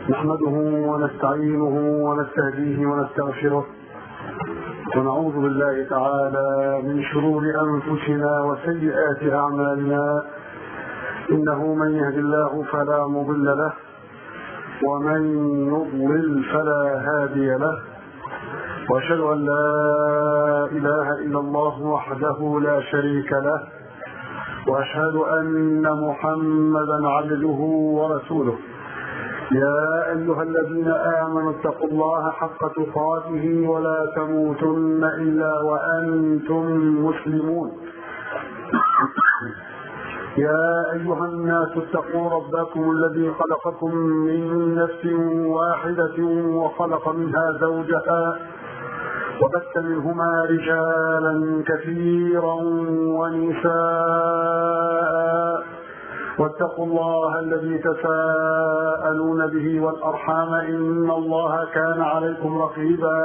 نحمده ونستعينه ونستهديه ونستغفره ونعوذ بالله تعالى من شرور انفسنا وسيئات اعمالنا انه من يهد الله فلا مضل له ومن يضلل فلا هادي له واشهد ان لا اله الا الله وحده لا شريك له واشهد ان محمدا عبده ورسوله يا ايها الذين امنوا اتقوا الله حق تقاته ولا تموتن الا وانتم مسلمون يا ايها الناس اتقوا ربكم الذي خلقكم من نفس واحده وخلق منها زوجها وبث منهما رجالا كثيرا ونساء واتقوا الله الذي تساءلون به والارحام ان الله كان عليكم رقيبا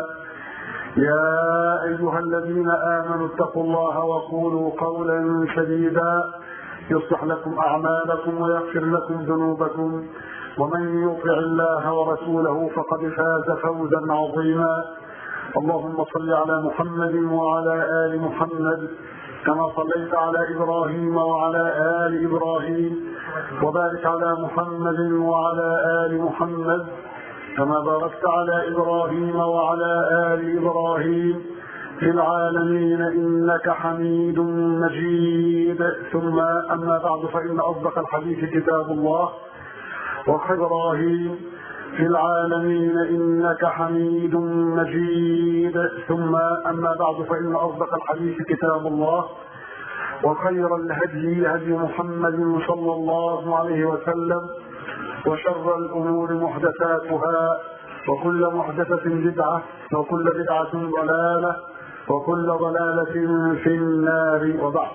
يا ايها الذين امنوا اتقوا الله وقولوا قولا سديدا يصلح لكم اعمالكم ويغفر لكم ذنوبكم ومن يطع الله ورسوله فقد فاز فوزا عظيما اللهم صل على محمد وعلى ال محمد كما صليت على ابراهيم وعلى ال ابراهيم وبارك على محمد وعلى ال محمد كما باركت على ابراهيم وعلى ال ابراهيم في العالمين انك حميد مجيد ثم اما بعد فان اصدق الحديث كتاب الله وخير ابراهيم في العالمين انك حميد مجيد ثم اما بعد فان اصدق الحديث كتاب الله وخير الهدي هدي محمد صلى الله عليه وسلم وشر الامور محدثاتها وكل محدثه بدعه وكل بدعه ضلاله وكل ضلاله في النار وبعد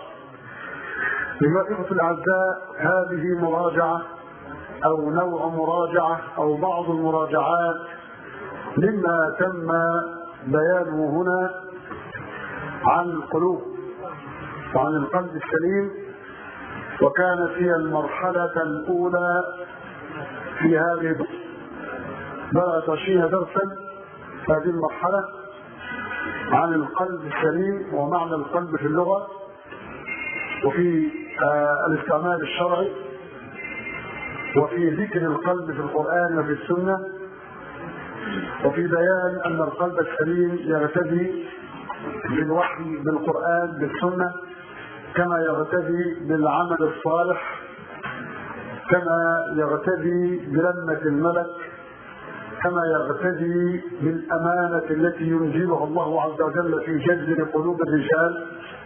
ايها الاعزاء هذه مراجعه او نوع مراجعه او بعض المراجعات مما تم بيانه هنا عن القلوب وعن القلب السليم وكانت هي المرحلة الأولى في هذه بلغت عشرين درسا هذه المرحلة عن القلب السليم ومعنى القلب في اللغة وفي آه الاستعمال الشرعي وفي ذكر القلب في القرآن وفي السنة وفي بيان أن القلب السليم يرتدي بالوحي بالقرآن بالسنة كما يغتدي بالعمل الصالح كما يغتدي بلمة الملك كما يغتدي بالأمانة التي ينزلها الله عز وجل في جذر قلوب الرجال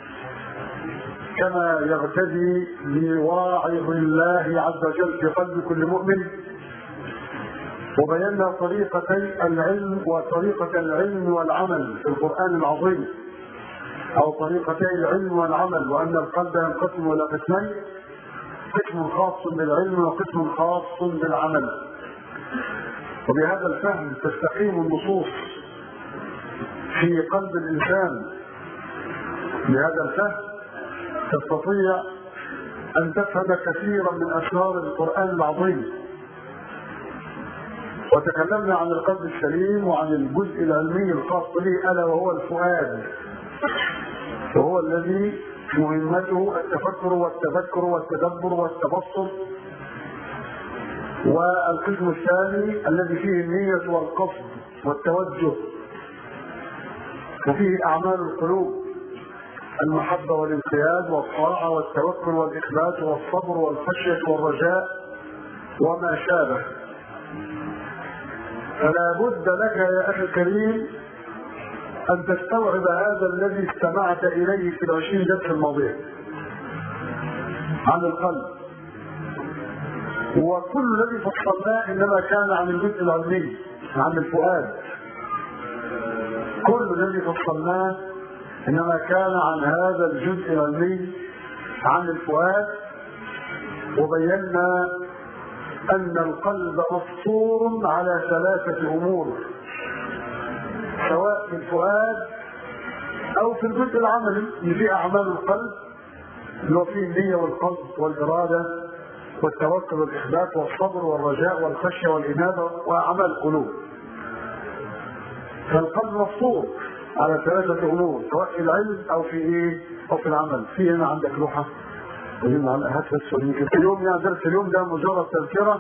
كما يغتدي بواعظ الله عز وجل في قلب كل مؤمن وبينا طريقتي العلم وطريقة العلم والعمل في القرآن العظيم أو طريقتي العلم والعمل وأن القلب ينقسم إلى قسمين قسم خاص بالعلم وقسم خاص بالعمل وبهذا الفهم تستقيم النصوص في قلب الإنسان بهذا الفهم تستطيع أن تفهم كثيرا من أسرار القرآن العظيم وتكلمنا عن القلب السليم وعن الجزء العلمي الخاص به ألا وهو الفؤاد وهو الذي مهمته التفكر والتذكر والتدبر والتبصر والقسم الثاني الذي فيه النية والقصد والتوجه وفيه أعمال القلوب المحبة والانقياد والطاعة والتوكل والإخلاص والصبر والخشية والرجاء وما شابه فلا بد لك يا أخي الكريم أن تستوعب هذا الذي استمعت إليه في العشرين درس الماضية عن القلب وكل الذي فصلناه إنما كان عن الجزء العلمي عن الفؤاد كل الذي فصلناه إنما كان عن هذا الجزء العلمي عن الفؤاد وبينا أن القلب مفطور على ثلاثة أمور سواء في الفؤاد أو في الجزء العملي اللي فيه أعمال القلب اللي هو فيه النية والقصد والإرادة والتوكل والإخبات والصبر والرجاء والخشية والإنابة وأعمال القلوب فالقلب مفطور على ثلاثة أمور سواء في العلم أو في إيه أو في العمل في هنا عندك لوحة قولنا على هات بس يمكن اليوم يعني درس اليوم ده مجرد تذكرة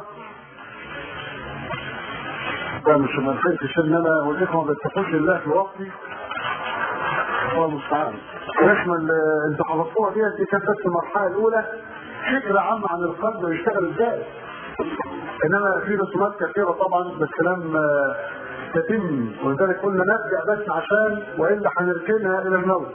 ده مش ما لحقتش ان انا والاخوه ما بيتقوش الله في وقتي الله المستعان يشمل انتوا حفظتوها ديت دي كانت بس المرحله الاولى فكره عامه عن القلب ويشتغل ازاي انما في رسومات كثيره طبعا بس كلام آه، تتم ولذلك قلنا نبدا بس عشان والا هنركنها الى الموت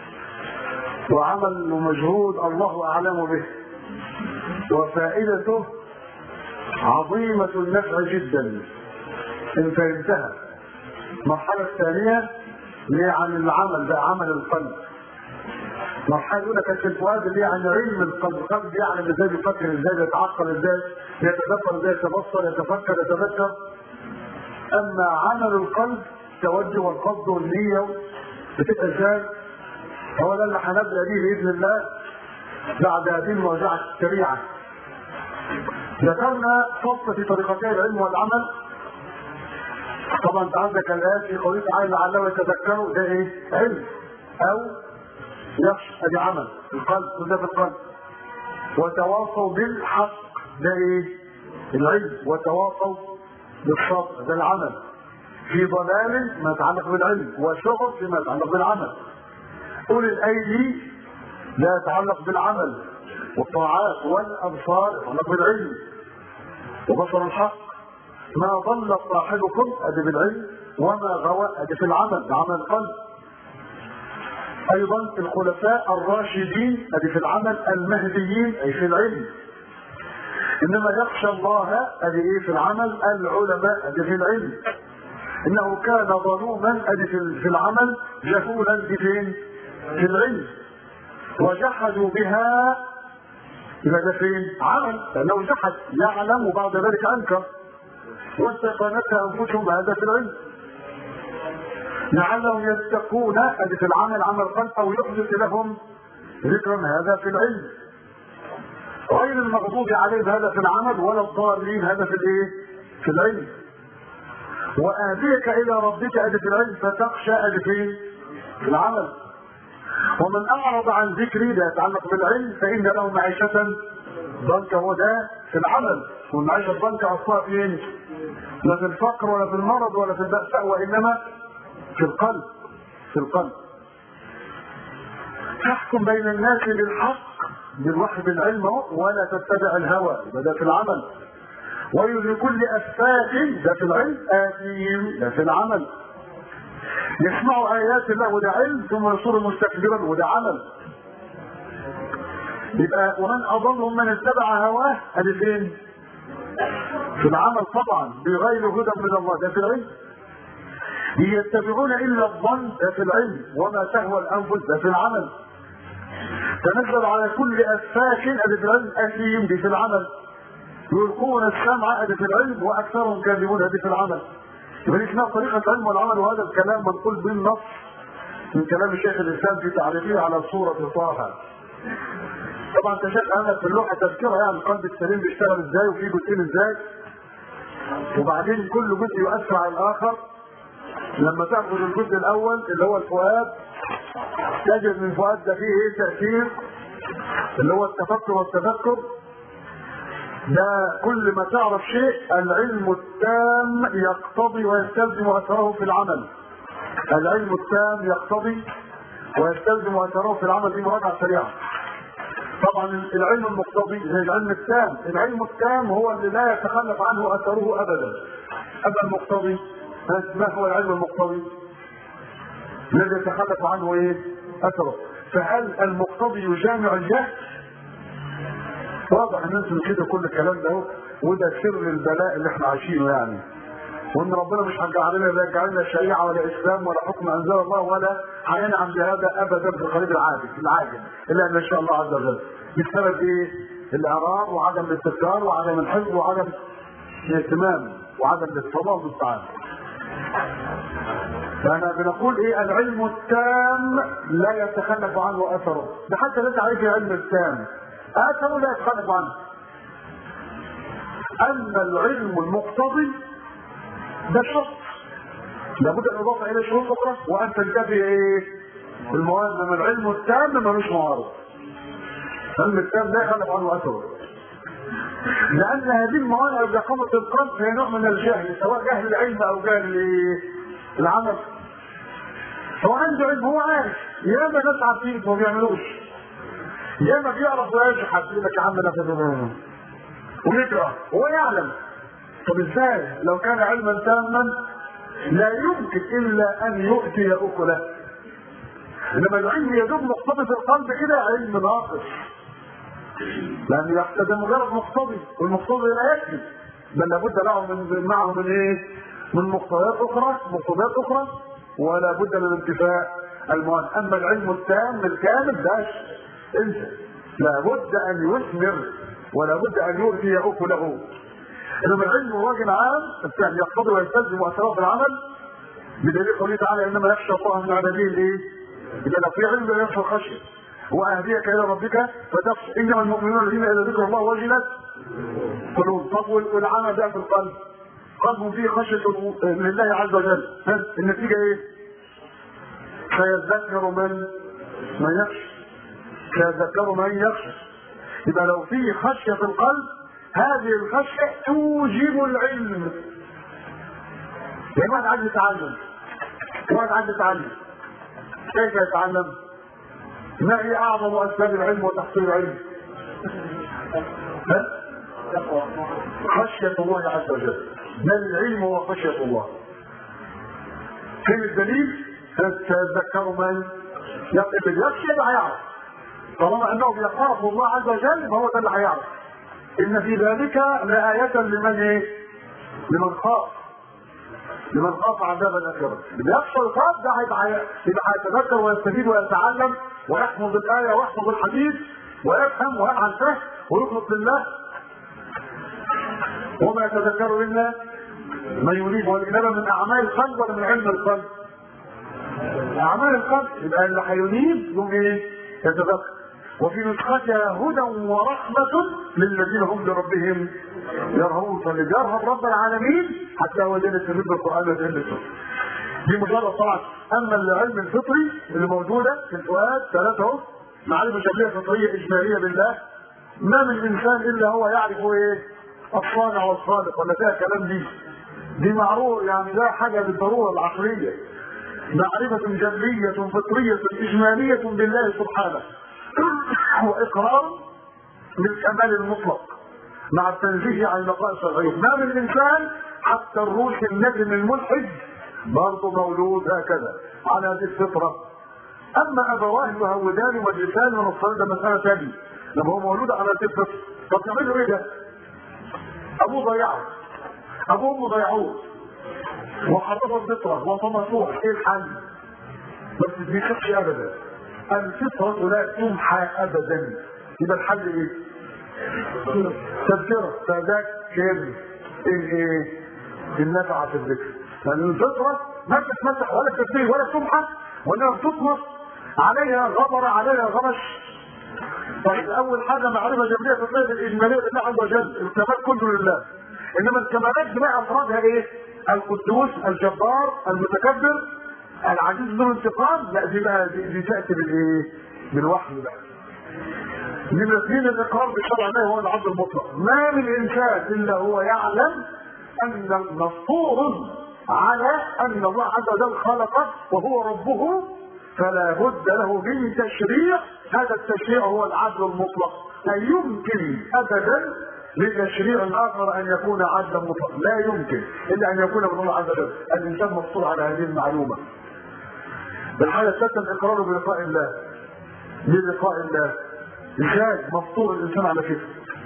وعمل ومجهود الله اعلم به وفائدته عظيمه النفع جدا ان فهمتها المرحله الثانيه اللي هي عن العمل ده عمل القلب المرحله الاولى كانت الفؤاد اللي هي عن علم القلب القلب يعلم ازاي بيفكر ازاي بيتعقل ازاي يتدبر ازاي يتبصر يتفكر يتذكر اما عمل القلب توجه والقصد والنيه بتبقى ازاي هو ده اللي هنبدا به باذن الله بعد هذه المراجعه السريعه ذكرنا فصل في طريقتي العلم والعمل طبعا انت عندك الايات في قوله تعالى لعله يتذكروا ده ايه؟ علم او يخشى ادي عمل القلب وده في القلب وتواصوا بالحق ده ايه؟ العلم وتواصوا بالصبر ده العمل في ضلال ما يتعلق بالعلم وشغل فيما يتعلق بالعمل أولي الأيدي لا يتعلق بالعمل والطاعات والأبصار يتعلق بالعلم وبصر الحق ما ضل صاحبكم أدي بالعلم وما غوى أدي في العمل بعمل القلب أيضا الخلفاء الراشدين أدي في العمل المهديين أي في العلم انما يخشى الله ادي ايه في العمل العلماء ادي في العلم انه كان ظلوما ادي في في العمل جهولا دي فين؟ في العلم وجحدوا بها يبقى ده فين؟ عمل لانه جحد يعلم وبعد ذلك انكر واستيقنتها انفسهم هذا في العلم لعلهم يتقون ادي في العمل عمل قلب او يحدث لهم ذكرا هذا في العلم غير المغضوب عليهم هذا في العمل ولا الضالين هذا في الايه؟ في العلم. وآتيك إلى ربك أدي في العلم فتخشى أدي فين؟ في العمل. ومن أعرض عن ذكري لا يتعلق بالعلم فإن له معيشة ضنكا هو ده في العمل والمعيشة الضنكا أصلها فين؟ لا في الفقر ولا في المرض ولا في البأساء وإنما في القلب في القلب. تحكم بين الناس بالحق بالوحي بالعلم ولا تتبع الهوى ده في العمل ويل لكل افاك ده في العلم اثيم ده في العمل يسمعوا ايات الله وده علم ثم يصير مستكبرا وده عمل يبقى ومن اضل من اتبع هواه ادي فين؟ في العمل طبعا بغير هدى من الله ده في العلم يتبعون الا الظن ده في العلم وما تهوى الانفس ده في العمل تنزل على كل افاك ادي في العلم اثيم دي في العمل يلقون السمع ادي في العلم واكثرهم كاذبون ادي في العمل يبقى دي اسمها طريقه العلم والعمل وهذا الكلام منقول بالنص من كلام الشيخ الاسلام في تعريفه على سوره طه طبعا انت شايف انا في اللوحه تذكره يعني القلب السليم بيشتغل ازاي وفي جزئين ازاي وبعدين كل جزء يؤثر على الاخر لما تاخذ الجزء الاول اللي هو الفؤاد تجد من الفؤاد ده فيه ايه تاثير اللي هو التفكر والتذكر ده كل ما تعرف شيء العلم التام يقتضي ويستلزم اثره في العمل العلم التام يقتضي ويستلزم اثره في العمل دي مراجعه سريعه طبعا العلم المقتضي زي العلم التام العلم التام هو اللي لا يتخلف عنه اثره ابدا اما المقتضي ما هو العلم المقتضي الذي يتخلف عنه ايه اثره فهل المقتضي يجامع الجهل واضح ان انتم كده كل الكلام ده وده سر البلاء اللي احنا عايشينه يعني وان ربنا مش هيجعل لنا لا يجعل لنا شريعه ولا اسلام ولا حكم انزل الله ولا هينعم بهذا ابدا في القريب العاجل العاجل الا ان شاء الله عز وجل بسبب ايه؟ الاعراض وعدم الاستذكار وعدم الحفظ وعدم الاهتمام وعدم الاتصال بالتعامل. فانا بنقول ايه العلم التام لا يتخلف عنه اثره ده حتى ليس عليه علم التام اثره لا يتخلف عنه اما العلم المقتضي ده شرط لابد ان يضاف اليه شروط اخرى وان تنتفي ايه؟ المواد من العلم التام ملوش معارض. العلم التام لا يخلف عنه اثره. لان هذه الموانع اذا قامت القلب هي نوع من الجهل سواء جهل العلم او جهل العمل. هو عنده علم هو عارف ياما ناس عارفين ما بيعملوش. ياما بيعرف ويجحد يقول لك يا عم انا فاهم ويكره هو يعلم طب ازاي لو كان علما تاما لا يمكن الا ان يؤتي اكله انما العلم يدوب مقتضي في القلب كده علم ناقص لان ده مجرد مقتضي والمقتضي لا يكفي بل لابد له من معه من ايه؟ من مقتضيات اخرى مقتضيات اخرى ولا بد من انتفاء المواد اما العلم التام الكامل ده انت لابد ان يثمر ولا بد ان يؤتي اكله انما العلم راجل عام الثاني يقتضي ويستلزم اثرات العمل بدليل قوله تعالى انما يخشى الله من عباده الايه؟ اذا لو في علم لا يخشى الخشيه واهديك الى ربك فتخشى انما المؤمنون الذين اذا ذكر الله وجلت قلوب طب والعمل ده في القلب قلب فيه خشيه لله عز وجل النتيجه ايه؟ سيذكر من من يخشى سيذكر من يخشى يبقى لو في خشيه في القلب هذه الخشيه توجب العلم يعني واحد عايز يتعلم واحد عايز يتعلم كيف يتعلم؟ ما هي اعظم اسباب العلم وتحصيل العلم؟ خشية الله عز وجل بل العلم هو خشية الله فين الدليل؟ سيذكر من يقف يخشى يبقى هيعرف طالما انه يخاف الله عز وجل فهو ده اللي هيعرف ان في ذلك لآية لمن ايه؟ لمن خاف لمن خاف عذاب الاخره اللي يخشى الخوف ده هيبقى يبقى هيتذكر ويستفيد ويتعلم ويحفظ الايه ويحفظ الحديث ويفهم ويفعل فهم ويخلص لله وما يتذكر الا من يريد والانابه من اعمال القلب ولا من علم القلب؟ اعمال القلب يبقى اللي هينيب يوم ايه؟ يتذكر وفي نسختها هدى ورحمة للذين هم لربهم يرهبون فاللي بيرهب رب العالمين حتى هو ده اللي القرآن وده اللي دي مجرد طبعا اما العلم الفطري اللي موجوده في الفؤاد ثلاثه اهو معرفه شبيه فطريه اجماليه بالله ما من انسان الا هو يعرف ايه الصانع والخالق ولا فيها كلام دي دي معروف يعني ده حاجه بالضروره العقليه معرفة جلية فطرية إجمالية بالله سبحانه وإقرار بالكمال المطلق مع التنزيه عن نقائص العيوب ما من إنسان حتى الروح النجم الملحد برضه مولود هكذا على هذه الفطرة أما أبواه يهودان وجلسان ونصران ده مسألة ثانية لما هو مولود على هذه الفطرة طب تعملوا إيه ده؟ أبوه ضيعه أبوه أمه ضيعوه وحرفوا الفطرة وطمسوه ايه الحل؟ بس دي شخص ابدا الفطرة لا تمحى ابدا يبقى الحل ايه؟ تذكرة تذكر الايه؟ النفع في الذكر لان الفطرة ما بتتمسح ولا تسبيح ولا تمحى وانها بتطمس عليها غبر عليها غبش طيب اول حاجه معرفه جمعيه فطريه الاجماليه لله عز وجل الكمال كله لله انما الكمالات جميع افرادها ايه؟ القدوس الجبار المتكبر العزيز ذو الانتقام لا دي بقى دي, دي تاتي بالايه؟ بالوحي بقى. نمرة اثنين الاقرار بالشرع الله هو العبد المطلق، ما من انسان الا هو يعلم ان مفطور على ان الله عز وجل خلقه وهو ربه فلا بد له من تشريع هذا التشريع هو العدل المطلق لا يمكن ابدا لتشريع اخر ان يكون عدلا مطلقا لا يمكن الا ان يكون من الله عز وجل الانسان مفطور على هذه المعلومه بالحاله الثالثه الاقرار بلقاء الله بلقاء الله ازاي مفطور الانسان على كده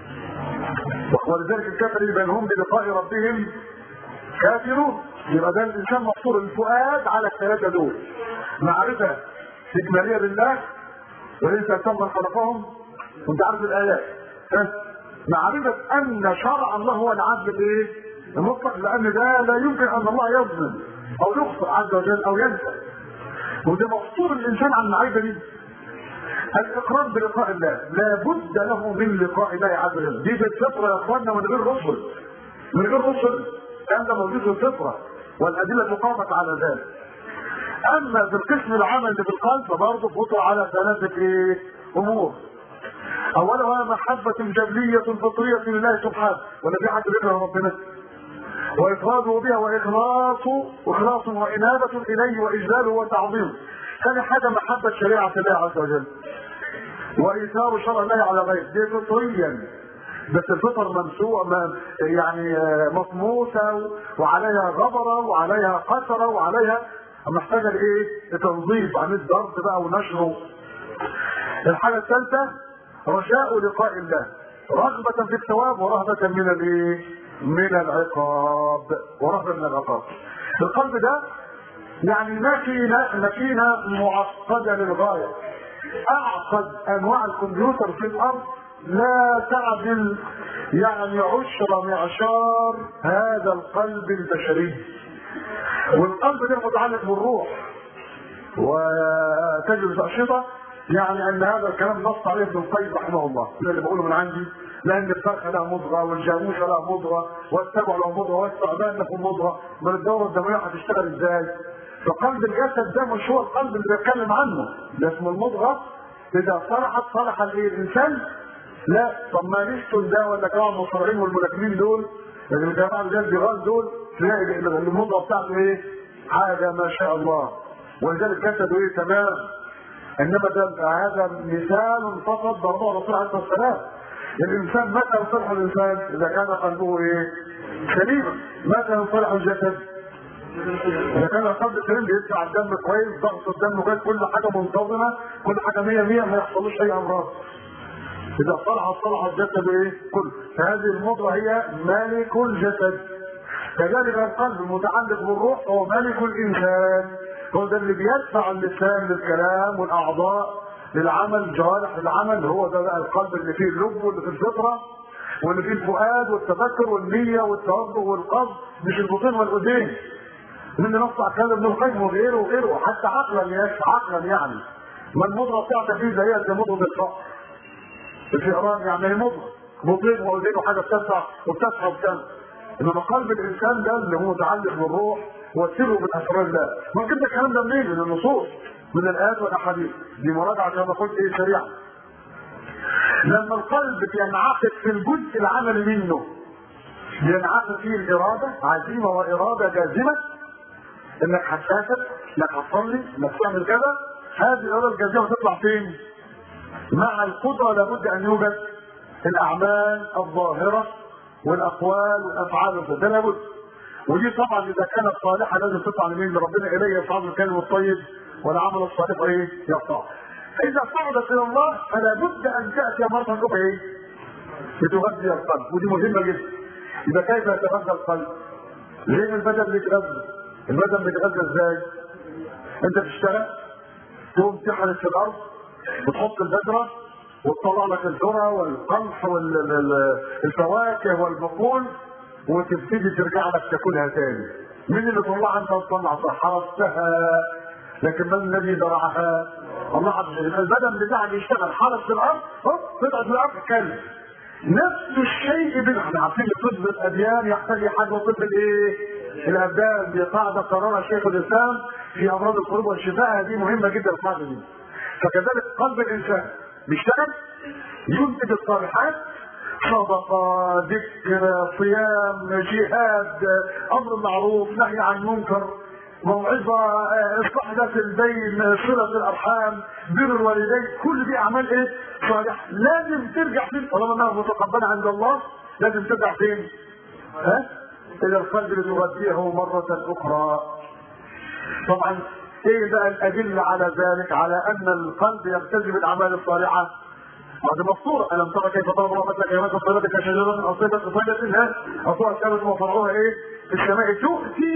ولذلك الكافر بل هم بلقاء ربهم كافرون يبقى ده الانسان مفطور الفؤاد على الثلاثه دول معرفه اجماليه بالله وليس ثم خلقهم وانت عارف الايات معرفة أن شرع الله هو العدل الإيه؟ المطلق لأن ده لا يمكن أن الله يظلم أو يخطئ عز وجل أو ينسى وده مفطور الإنسان عن المعرفة دي الاقرار بلقاء الله لا بد له من لقاء الله عز وجل دي بالفطره يا اخواننا من غير رسل من غير رسل الكلام ده موجود في الفطره والادله قامت على ذلك اما في القسم العمل اللي في القلب فبرضه فطر على ثلاثه ايه امور اولها محبه جبليه فطريه لله سبحانه ولا في حد بيكره ربنا وإفراده بها وإخلاص وإخلاص وإنابة إليه وإجلاله وتعظيمه. ثاني حاجة محبة شريعة الله عز وجل. وإيثار شرع الله على غيره، دي فطريا. بس الفطر ممسوعة يعني مطموسة وعليها غبرة وعليها قسرة وعليها محتاجة لإيه؟ لتنظيف عن الضرب بقى ونشره. الحاجة الثالثة رجاء لقاء الله رغبة في الثواب ورهبة من الايه؟ من العقاب ورهبة من العقاب. القلب ده يعني ماكينة ماكينة معقدة للغاية. أعقد أنواع الكمبيوتر في الأرض لا تعدل يعني عشر معشار هذا القلب البشري. والقلب ده متعلق بالروح وتجد الأنشطة يعني ان هذا الكلام نص عليه ابن القيم رحمه الله ده اللي بقوله من عندي لان الفرخه لها مضغه والجاموسه لها مضغه والسبع له مضغه والثعبان له مضغه من الدوره الدمويه هتشتغل ازاي؟ فقلب الجسد ده مش هو القلب اللي بتكلم عنه ده اسمه المضغه اذا صلحت صلح الايه الانسان لا طب ما نيستون ده ولا جماعه المصارعين والملاكمين دول الجماعه اللي الجيران دول تلاقي المضغه بتاعته ايه؟ حاجه ما شاء الله ولذلك جسده ايه تمام انما ده هذا مثال فقط ضربه الرسول عليه الصلاه والسلام الانسان متى يصلح الانسان اذا كان قلبه ايه سليما متى يصلح الجسد اذا كان القلب سليم بيدفع الدم كويس ضغط الدم كويس كل حاجه منتظمه كل حاجه 100 100 ما يحصلوش اي امراض اذا صلح صلح الجسد ايه كله فهذه المضغه هي مالك الجسد كذلك القلب المتعلق بالروح هو مالك الانسان هو ده اللي بيدفع اللسان للكلام والاعضاء للعمل الجوارح للعمل هو ده بقى القلب اللي فيه اللب واللي فيه الفطره واللي فيه الفؤاد والتفكر والنيه والتوجه والقصد مش البطين والاذين من نص على كلام ابن القيم وغيره وغيره حتى عقلا يا عقلا يعني ما المضغه بتاعتك دي زيها زي مضغه الفقر الفئران يعني هي مضغه بطين واذين وحاجه بتدفع وبتدفع وبتدفع انما قلب الانسان ده اللي هو متعلق بالروح وسره من اسرار الله ممكن ده الكلام ده منين من النصوص من الايات والاحاديث دي مراجعه كما قلت ايه سريعه لما القلب بينعقد في الجزء العملي منه بينعقد فيه الاراده عزيمه واراده جازمه انك هتسافر انك هتصلي انك تعمل كذا هذه الاراده الجازمه تطلع فين؟ مع القدره لابد ان يوجد الاعمال الظاهره والاقوال والافعال ده لابد ودي طبعا اذا كانت صالحه لازم تطلع لمين لربنا اليه يصعد الكلم الطيب والعمل الصالح ايه يقطع فاذا صعدت الى الله فلا بد ان تاتي مره اخرى ايه بتغذي القلب ودي مهمه جدا اذا كيف يتغذى القلب ليه البدن بيتغذى البدن بيتغذى ازاي انت تشتغل تقوم تحرس في الارض وتحط البذره وتطلع لك الذره والقمح والفواكه والبقول وتبتدي ترجع لك تاكلها تاني مين اللي طلعها انت تطلع حرستها لكن من الذي زرعها الله عز وجل البدن بتاعك يشتغل حرس في الارض هوب طلعت في الارض كلب نفس الشيء بين احنا عارفين طب الاديان يحتاج حاجه طب الايه؟ الابدان دي قاعده قررها شيخ الاسلام في امراض القلوب والشفاء هذه مهمه جدا القاعده دي فكذلك قلب الانسان بيشتغل ينتج الصالحات صدقة ذكر صيام جهاد أمر معروف نهي عن منكر موعظة إصلاح ذات البين صلة الأرحام بر الوالدين كل دي أعمال إيه؟ صالحة لازم ترجع فين طالما أنها متقبلة عند الله لازم ترجع فين؟ ها؟ إلى القلب لتغذيه مرة أخرى طبعا ايه بقى الادله على ذلك على ان القلب يلتزم الاعمال الصالحه هذه مفطورة ألم ترى كيف ضرب الله مثلا كلمات الصلاة كشجرة أصيبت بصيدة لها أصوات كانت وفرعوها إيه؟ في السماء تؤتي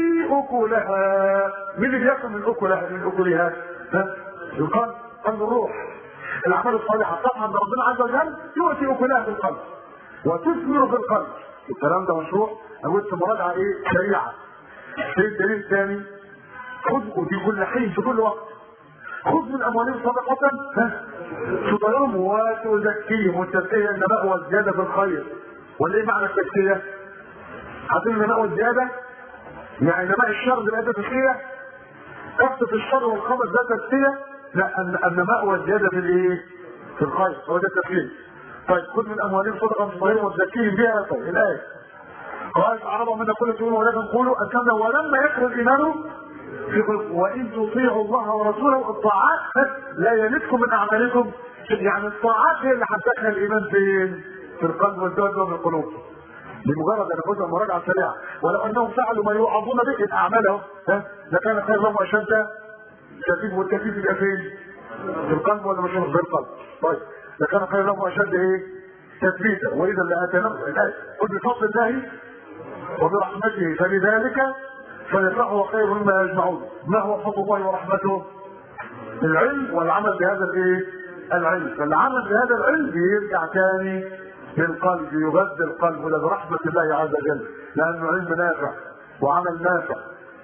أكلها مين اللي بياكل من أكلها من أكلها؟ ها؟ القلب قلب الروح الأعمال الصالحة طبعا ربنا عز وجل تؤتي أكلها في القلب وتثمر في القلب الكلام ده مشروع أقول مراجعة إيه؟ سريعة. إيه الدليل الثاني؟ خذوا في كل حين في كل وقت خذ من اموالهم صدقه تطهرهم وتزكيهم والتزكيه النماء والزياده في الخير ولا ايه معنى التزكيه؟ عارفين النماء والزياده؟ يعني نماء الشر ده تزكيه كثرة الشر والخبث ده تزكيه؟ لا النماء والزياده في الايه؟ في الخير هو ده التزكيه طيب خذ من اموالهم صدقه تطهرهم وتزكيهم بها طيب الايه قال عرضوا منا كل شيء ولكن قولوا اسلمنا ولما يدخل الايمان في قلوب وان تطيعوا الله ورسوله الطاعات لا يلدكم من اعمالكم يعني الطاعات هي اللي هتدخل الايمان فين؟ في القلب والزوج وفي القلوب بمجرد ان ناخذها مراجعه سريعه ولو انهم فعلوا ما يوعظون به الاعمال اهو ها لكان خير لهم واشد تكييف والتكييف يبقى فين؟ في القلب ولا مش في القلب؟ طيب لكان خير لهم واشد ايه؟ تثبيتا واذا لاتيناهم قل بفضل الله وبرحمته فلذلك فليفرحوا خير مما يجمعون ما هو فضل الله ورحمته العلم والعمل بهذا الايه العلم فالعمل بهذا العلم بيرجع تاني للقلب يغذي القلب ولا برحمة الله عز وجل لأنه علم نافع وعمل نافع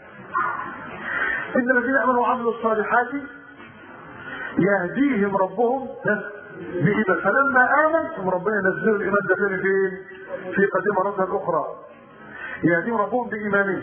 إن الذين آمنوا وعملوا الصالحات يهديهم ربهم بإيمان فلما آمن ربنا ينزلوا الإيمان ده فين فين؟ في قديمة مرة أخرى يهديهم ربهم بإيمانهم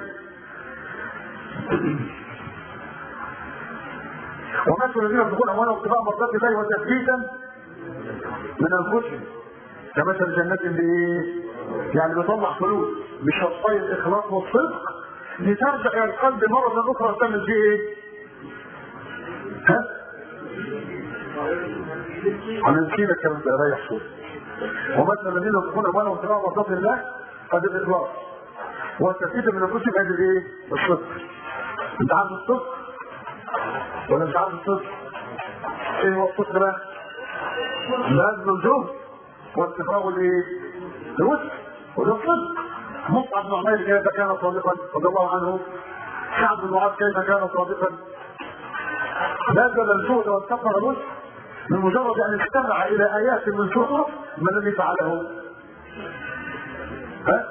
ومثل الذين ينفقون اموالهم ابتغاء مرضات الله وتثبيتا من انفسهم كمثل جنات بايه؟ يعني بيطلع فلوس بشرطي الاخلاص والصدق لترجع الى القلب مره اخرى وتعمل فيه ايه؟ ها؟ هننسينا الكلام ده رايح صوت ومثل الذين ينفقون اموالهم ابتغاء مرضات الله قد الاخلاص والتثبيت من انفسهم ادي الايه؟ الصدق انت عارف الصدق ولا مش عارف الصدق ايه هو الصدق بقى لازم الجهد واستفراغ الايه الوسع وده الصدق مصعب بن عمير كيف كان صادقا رضي الله عنه سعد بن معاذ كيف كان صادقا بذل الجهد واستفرغ الوسع من مجرد ان استمع الى ايات من سوره ما الذي فعله ها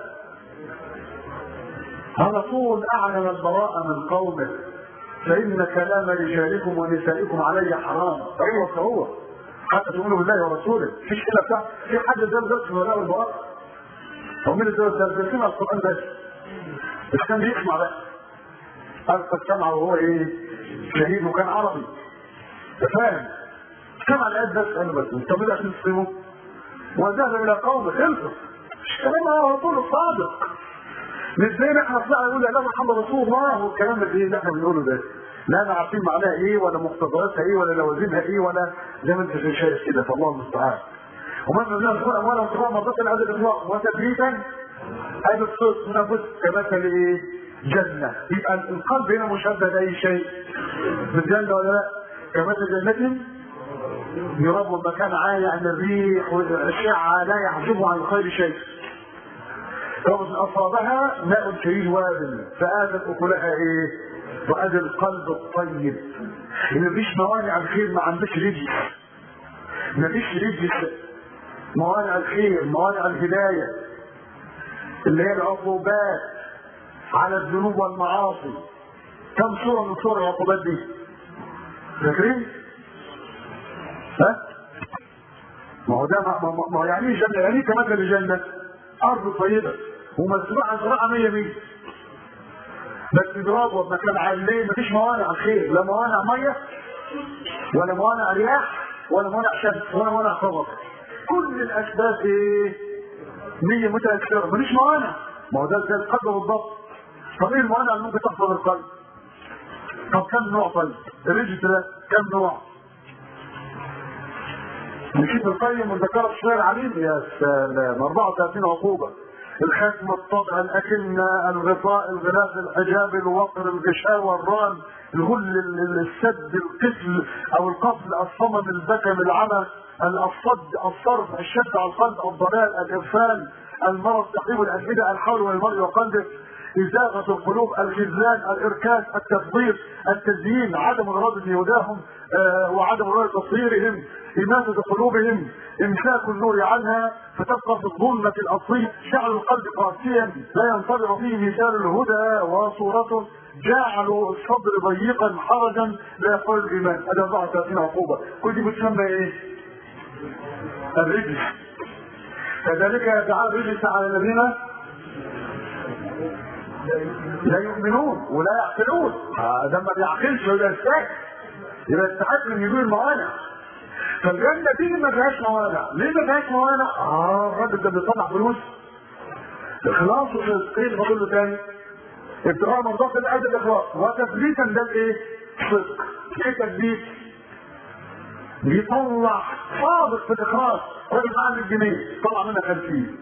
الرسول اعلن البراءه من قومه فإن كلام رجالكم ونسائكم علي حرام أيوة فهو حتى تؤمنوا بالله ورسوله مفيش كده بتاع في حد زال درس ولاء والبراء هو مين اللي درسين القرآن بس بس كان بيسمع بقى قال قد سمع وهو ايه شهيد وكان عربي فاهم سمع الآيات بس قال بس طب ايه عشان تسلموا وذهب إلى قومه خلصوا مش كلام هو رسول الصادق مش زينا احنا طلعنا نقول لا محمد رسول الله والكلام اللي احنا بنقوله ده لا انا عارفين معناها ايه ولا مقتضياتها ايه ولا لوازمها ايه ولا زي ما انت شايف كده فالله المستعان ومن الناس يقول اموالهم تقوم مرضات هذا الاطلاق وتثبيتا هذا الصوت من انفس كمثل ايه؟ جنة يبقى القلب هنا مشبه باي شيء بالجنة ولا لا؟ كمثل جنة يرب المكان عالي عن الريح والاشعة لا يحجبه عن الخير شيء فمن أصابها ماء شديد وابل فآتت أكلها إيه؟ وأدى القلب الطيب اللي مفيش موانع الخير ما عندكش رجل مفيش رجل موانع الخير موانع الهداية اللي هي العقوبات على الذنوب والمعاصي كم صورة من صور العقوبات دي؟ فاكرين؟ ها؟ ما هو ده ما هو يعني ايه جنة؟ يعني ايه كمثل الجنة؟ أرض طيبة ومزروعة زراعة 100 100 بس اضراب ومكان عالي ليه؟ مفيش موانع الخير لا موانع مية ولا موانع رياح ولا موانع شمس ولا موانع قمر كل الأسباب إيه؟ 100 متأثرة مفيش موانع ما هو ده زي القلب بالضبط طب ايه الموانع اللي ممكن تحصل القلب؟ طب كم نوع طيب؟ الرجل ده كم نوع؟ نشوف القيم وذكرت شوية العليم يا سلام 34 عقوبة الختم الطبع الأكنة الغطاء الغلاف الحجاب الوقر الغشاوة الران الغل السد القتل أو القتل الصمم البكم العمى الصد الصرف الشد على القلب الضلال الإغفال المرض تقريب الأجهزة الحول والمرء وقلبه ازاغه القلوب الخذلان الاركاس التثبيط التزيين عدم اراده هداهم آه وعدم اراده تصويرهم إماتة قلوبهم إمساك النور عنها فتبقى في الظلمة الأصلية شعر القلب قاسيا لا ينطبق فيه مثال الهدى وصورته جعلوا الصدر ضيقا حرجا لا يقبل الإيمان هذا 34 عقوبة كل دي بتسمى إيه؟ الرجس كذلك يدعى الرجس على الذين لا يؤمنون ولا يعقلون ده ما بيعقلش يبقى يستحق يبقى يستحق من يجيب الموانع فالجنة دي ما فيهاش موانع ليه ما فيهاش موانع؟ اه الراجل ده بيطلع فلوس اخلاص وصدق ايه بقول له تاني ابتغاء مرضات الله ادي الاخلاص وتثبيتا ده الايه؟ صدق ايه تثبيت؟ بيطلع صادق في الاخلاص راجل معاه 100 جنيه طلع منها 50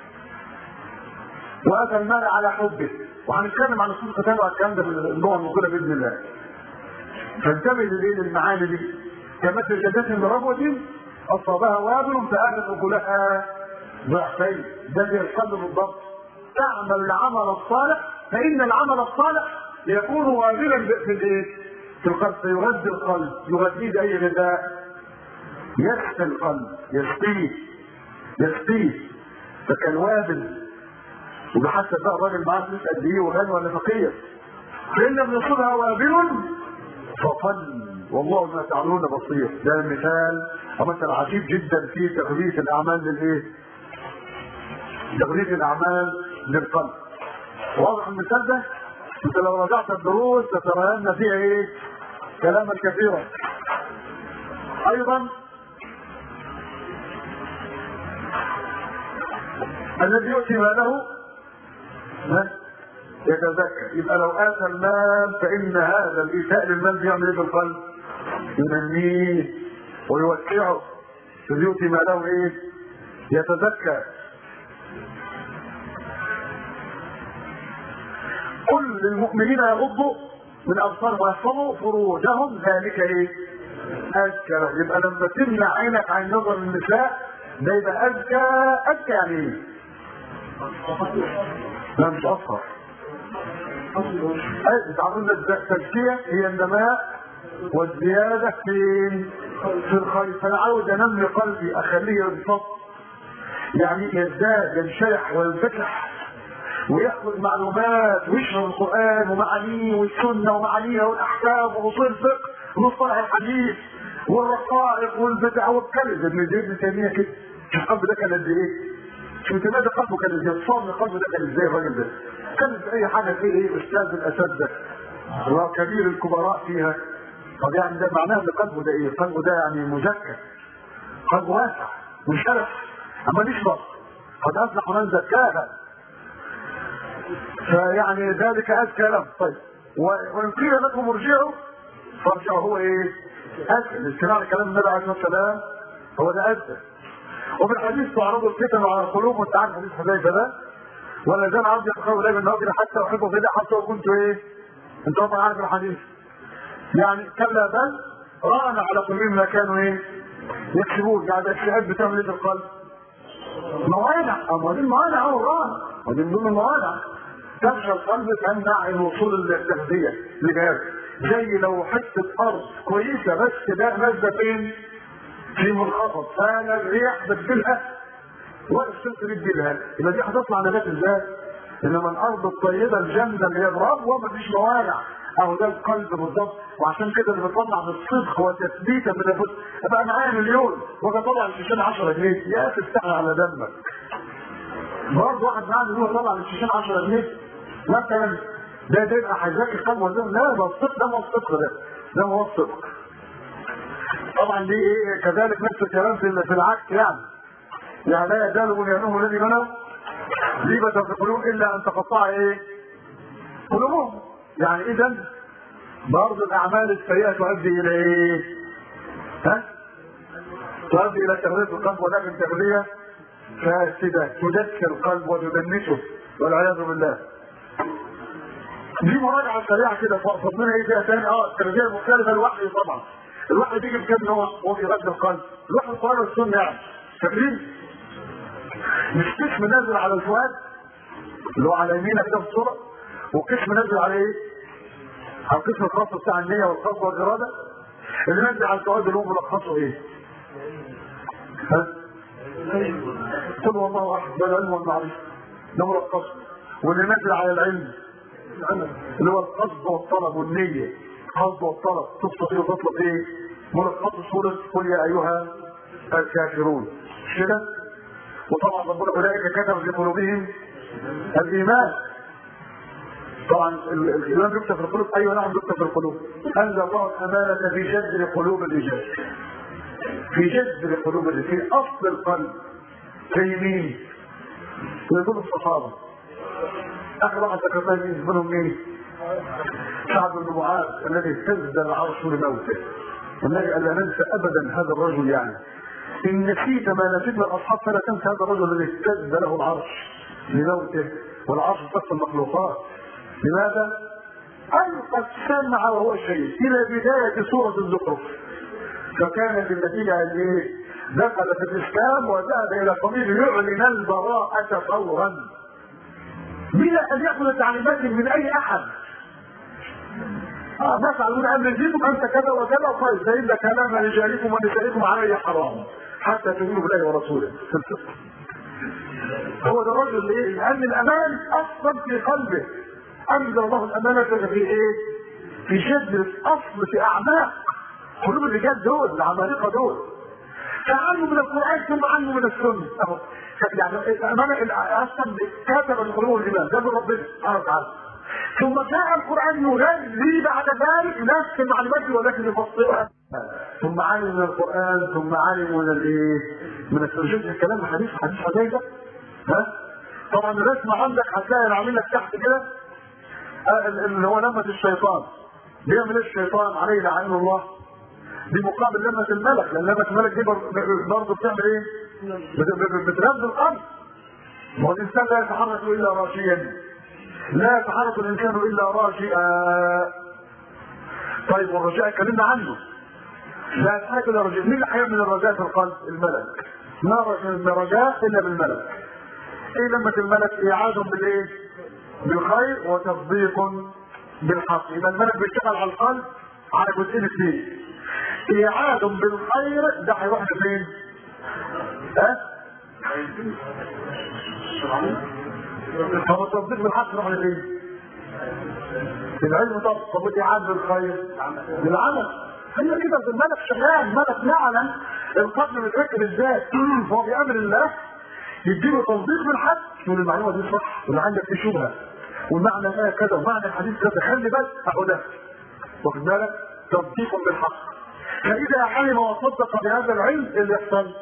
واتى المال على حبه وهنتكلم عن الصدق تاني وعن الكلام ده في النوع المقبله باذن الله فانتبه للايه للمعاني دي كمثل جدة بربوة أصابها وابل فآتت أكلها ضعفين ده زي القلب بالضبط تعمل العمل الصالح فإن العمل الصالح يكون وابلا في الايه؟ في القلب فيغذي القلب يغذيه بأي غذاء يسقي القلب يسقيه يسقيه فكان وابل وبحسب بقى الراجل معاه فلوس قد ايه وغني ولا فقير فإن لم يصبها وابل فطل والله ما تعملون بصير ده مثال مثل عجيب جدا في تغذية الأعمال للإيه؟ تغذية الأعمال للقلب واضح المثال ده؟ أنت لو رجعت الدروس تترين فيها إيه؟ كلاما كثيرا أيضا الذي يؤتي ماله يتذكر يبقى لو اتى المال فان هذا الايتاء للمال بيعمل ايه بالقلب؟ ينميه ويوسعه يؤتي ماله ايه؟ يتذكر قل للمؤمنين يغضوا من ابصارهم ويحفظوا فروجهم ذلك ايه؟ أزكى يبقى لما تمنع عينك عن نظر النساء ده يبقى أزكى أزكى يعني ايه؟ لا مش أصغر تعرفون التزكية هي النماء والزيادة في في الخير فأنا عاوز أنمي قلبي أخليه ينفض يعني يزداد ينشرح وينفتح وياخذ معلومات ويشرح القرآن ومعانيه والسنة ومعانيها والأحكام وأصول الفقه ومصطلح الحديث والرقائق والبدع والكلب ابن زيد بن تيمية كده القلب ده كان قد إيه؟ شو انت ماذا قلبه كان ازاي؟ الصوم القلب ده كان ازاي الراجل ده؟ كان في اي حاجه فيه ايه استاذ الاساتذه وكبير الكبراء فيها طب يعني ده معناه ان قلبه ده ايه؟ قلبه ده يعني مزكى قلبه واسع منشرح اما نشرب قد افلح من زكاها فيعني ذلك ازكى له طيب وان قيل لكم ارجعوا فارجعوا هو ايه؟ ازكى الاستماع لكلام النبي عليه الصلاه والسلام هو ده ازكى وفي الحديث تعرض الفتن على القلوب وانت عارف حديث حذيفه ده ولا زال عبد يتقرب الي بالنوافل حتى احبه في الله حتى وكنت ايه؟ انت طبعا عارف الحديث يعني كلا بل ران على قلوبهم ما كانوا ايه؟ يكسبون يعني الاجتهاد بتعمل ايه في القلب؟ موانع اما دي الموانع اهو ران ودي من ضمن الموانع تخشى القلب تمنع الوصول للتغذيه لجهاز زي لو حته ارض كويسه بس ده نازله فين؟ في منخفض فانا الريح بتجيلها والشمس بتجيلها يبقى دي هتطلع نبات ازاي؟ انما الارض الطيبه الجامده اللي هي برافو ما فيش موانع اهو ده القلب بالظبط وعشان كده اللي بيطلع بالصدق وتثبيتا من الفلوس ابقى معايا مليون واجي اطلع الشيشان 10 جنيه يا تستحي على دمك برضه واحد معاه مليون يطلع الشيشان 10 جنيه مثلا ده ده يبقى هيذاكر قلبه لا ده الصدق ده هو الصدق ده ده هو الصدق طبعا دي ايه كذلك نفس الكلام في في العكس يعني يعني لا يزال بنيانهم الذي بنوا ريبة في القلوب الا ان تقطع ايه قلوبهم يعني اذا برضه الاعمال السيئه تؤدي الى ايه؟ ها؟ تؤدي الى تغذيه القلب ولكن تغذيه فاسده تدكر القلب وتدنسه والعياذ بالله. دي مراجعه سريعه كده فضلنا ايه فيها تاني اه التغذيه المختلفه الوحي طبعا. الوحي بيجي بكام نوع وهو بيغذي القلب. الوحي القران والسنه يعني. فاكرين؟ مش قسم نازل على الفؤاد اللي هو على يمينك كده في الصوره منزل على ايه؟ على القسم الخاص بتاع النيه والقصد والاراده اللي نزل على الثواب اللي هو ملخصه ايه؟ ها؟ قل والله احد ده العلم والمعرفه ده ملخصه واللي نزل على العلم اللي هو القصد والطلب والنيه القصد والطلب تقصد ايه وتطلب ايه؟ ملخص سوره قل يا ايها الكافرون مش كده؟ وطبعا ربنا اولئك كتب في قلوبهم الايمان طبعا ال- الايمان يكتب في القلوب ايوه نعم يكتب في القلوب انزل الله الامانه في جذر قلوب الرجال في جذر قلوب الرجال في اصل القلب زي مين؟ يقول الصحابه اخر واحد ذكرناه مين؟ منهم مين؟ سعد بن معاذ الذي اهتز العرش لموته والنبي قال لا ننسى ابدا هذا الرجل يعني ان نسيت ما نسيت من الاصحاب فلا تنسى هذا الرجل الذي اهتز له العرش لموته والعرش سقف المخلوقات لماذا؟ القى السمع وهو شيء الى بدايه سوره الزخرف فكانت النتيجه ان ايه؟ دخل في الاسلام وذهب الى قبيل يعلن البراءه فورا بلا ان ياخذ تعليمات من اي احد اه بس على امر دينكم انت كذا وكذا طيب فان كلام رجالكم ونسائكم علي حرام حتى تؤمنوا بالله ورسوله هو ده الرجل اللي ايه؟ لان الامان اصلا في قلبه انزل الله الامانه في ايه؟ في جذر الاصل في اعماق قلوب الرجال دول العمالقه دول فعنه من القران ثم عنه من السنه اهو يعني الامانه اصلا كتب القلوب الايمان ده من ربنا سبحانه وتعالى ثم جاء القران يغذي بعد ذلك نفس المعلومات ولكن يفصلها ثم علم من القران ثم علم من الايه؟ من السنه الكلام الحديث حديث حديث ها؟ طبعا الرسم عندك هتلاقي اللي عامل لك تحت كده آه، اللي هو لمة الشيطان بيعمل ايه الشيطان عليه لعين الله بمقابل لمة الملك لان لمة الملك دي بر- برضه بتعمل ايه؟ بت- بت- بترد القلب هو الانسان لا يتحرك الا راشيا لا يتحرك الانسان الا راشئا طيب والرجاء اتكلمنا عنه لا يتحرك الا رجاء مين اللي هيعمل الرجاء في القلب؟ الملك ما رجاء من رجاء الا بالملك ايه لمة الملك اعاد بالايه؟ بالخير وتصديق بالحق يبقى الملك بيشتغل على القلب على جزئين اثنين اعاد بالخير ده هيروح لفين؟ ها؟ طب التصديق بالحق يروح لفين؟ العلم طب طب والاعاد بالخير؟ بالعمل هي كده الملك شغال الملك يعلم القلب بيتركب ازاي هو بيامر الله يديله تصديق بالحق يقول المعلومه دي صح واللي عندك دي شبهه والمعنى ده كذا ومعنى الحديث كذا خلي بالك اهو ده واخد بالك تصديق بالحق فاذا علم وصدق بهذا العلم إيه اللي يحصل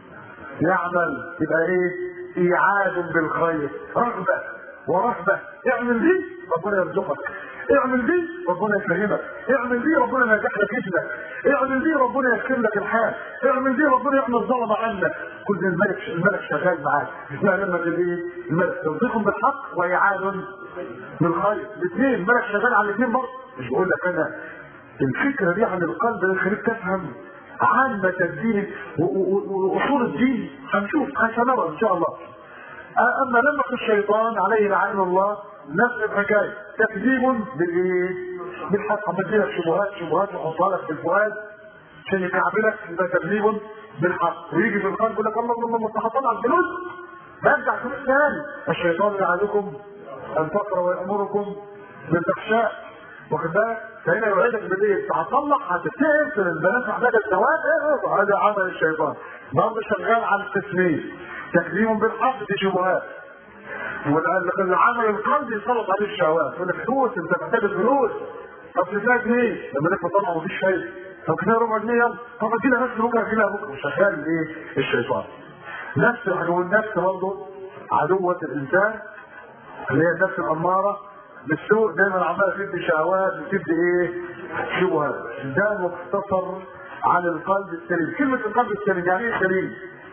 يعمل يبقى ايه ايعاد بالخير رغبه ورهبه اعمل دي ربنا يرزقك اعمل دي ربنا يفهمك اعمل دي ربنا ينجح لك ابنك اعمل دي ربنا يكتب لك الحال اعمل دي ربنا يحمي الظلم عنك كل الملك الملك شغال معاك اسمها لما الايه الملك تصديق بالحق وايعاد بالخير الاثنين الملك شغال على الاثنين برضه مش بقول لك انا الفكره دي عن القلب اللي يخليك تفهم عامة الدين و- و- و- واصول الدين هنشوف هنسمعها ان شاء الله اما لما الشيطان عليه لعين الله نفس الحكايه تكذيب بالايه؟ بالحق اما تجيلك شبهات شبهات يحطها لك في الفؤاد عشان يكعبلك يبقى تكذيب بالحق ويجي في القلب يقول لك الله الله الله تحطنا على الفلوس برجع فلوس ثاني الشيطان يعدكم ان تقرأ ويامركم بالفحشاء واخد بالك فهنا يوعدك بالايه؟ هتطلق هتتهم في البنات محتاجه الزواج ايه هذا عمل الشيطان برضه شغال على التسميه تكذيب بالحق دي شبهات والعمل القلب يسلط عليه الشهوات يقول لك فلوس انت محتاج الفلوس طب تلاقي جنيه لما لك طبعا مفيش شيء طب كده ربع جنيه يلا طب ادينا نفس بكره ادينا بكره شغال ايه الشيطان نفس العدو النفس برضه عدوة الانسان اللي هي النفس الاماره بالسوء دايما عماله تدي شهوات وتدي ايه شبهات ده مختصر عن القلب السليم كلمه القلب السليم يعني ايه سليم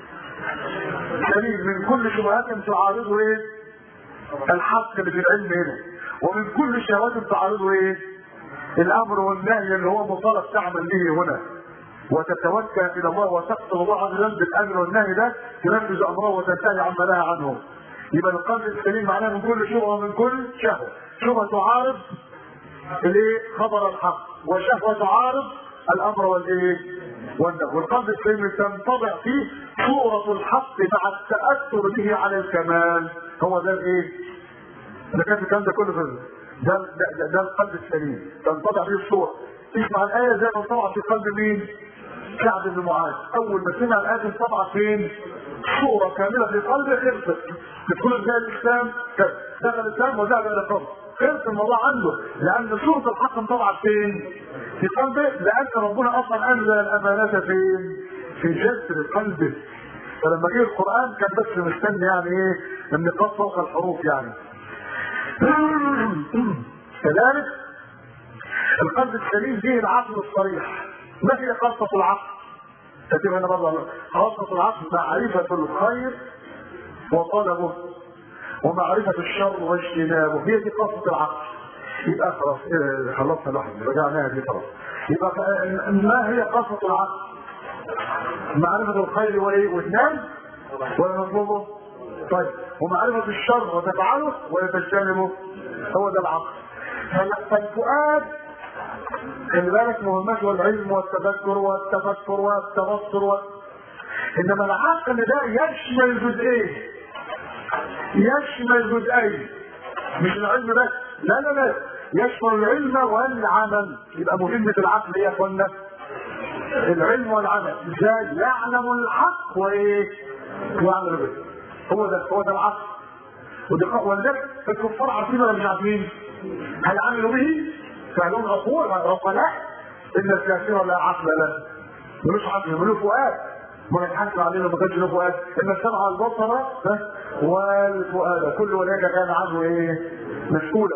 سليم من كل شبهات تعارضه ايه الحق اللي في العلم هنا ومن كل شهوات تعارضه ايه الامر والنهي اللي هو مطالب تعمل به هنا وتتوكل الى الله وتقتل الله عز وجل بالامر والنهي ده تنفذ امره وتنتهي عما نهى عنه يبقى القلب السليم معناه من كل شبهه ومن كل شهوه شبهه تعارض الايه خبر الحق وشهوه تعارض الامر والايه والنهي والقلب السليم تنطبع فيه صورة الحق مع التأثر به على الكمال هو ده الايه؟ ده كان الكلام ده كله في ده ده, ده, ده القلب السليم تنطبع فيه الصورة تسمع الآية زي ما انطبع في قلب مين؟ كعب بن معاذ أول ما سمع الآية انطبع فين؟ صورة كاملة في قلبه خلصت تدخل ازاي الإسلام دخل الإسلام وذهب إلى قلبه خلص الموضوع عنده لأن صورة الحق انطبعت فين؟ في قلبه لأن ربنا أصلا أنزل الأمانة فين؟ في جسر قلبه فلما جه القرآن كان بس مستني يعني ايه النقاط فوق الحروف يعني كذلك القلب السليم فيه العقل الصريح ما هي خاصة العقل؟ تتبع هنا برضه خاصة العقل معرفة الخير وطلبه ومعرفة الشر واجتنابه هي دي خاصة العقل يبقى خلاص إيه خلصنا لوحدنا رجعناها دي خلاص يبقى ما هي خاصة العقل؟ معرفة الخير وايه وتنام ولا نطلبه طيب ومعرفة الشر وتفعله ولا تجتنبه هو ده العقل فالفؤاد خلي بالك مهمته العلم والتذكر والتفكر والتبصر و... انما العقل ده يشمل جزئين يشمل جزئين مش العلم بس لا لا لا يشمل العلم والعمل يبقى مهمة العقل ايه يا اخوانا؟ العلم والعمل ازاي يعلم الحق وايه ويعمل به هو ده هو ده العقل ولذلك الكفار عارفين ولا مش عارفين هل عملوا به فعلهم عقول عقلاء ان الكافر لا عقل له ملوش عقل ملوش فؤاد ما يتحكم علينا ما كانش له فؤاد ان السمع والبصر والفؤاد كل ولاد كان عنه ايه مسؤولا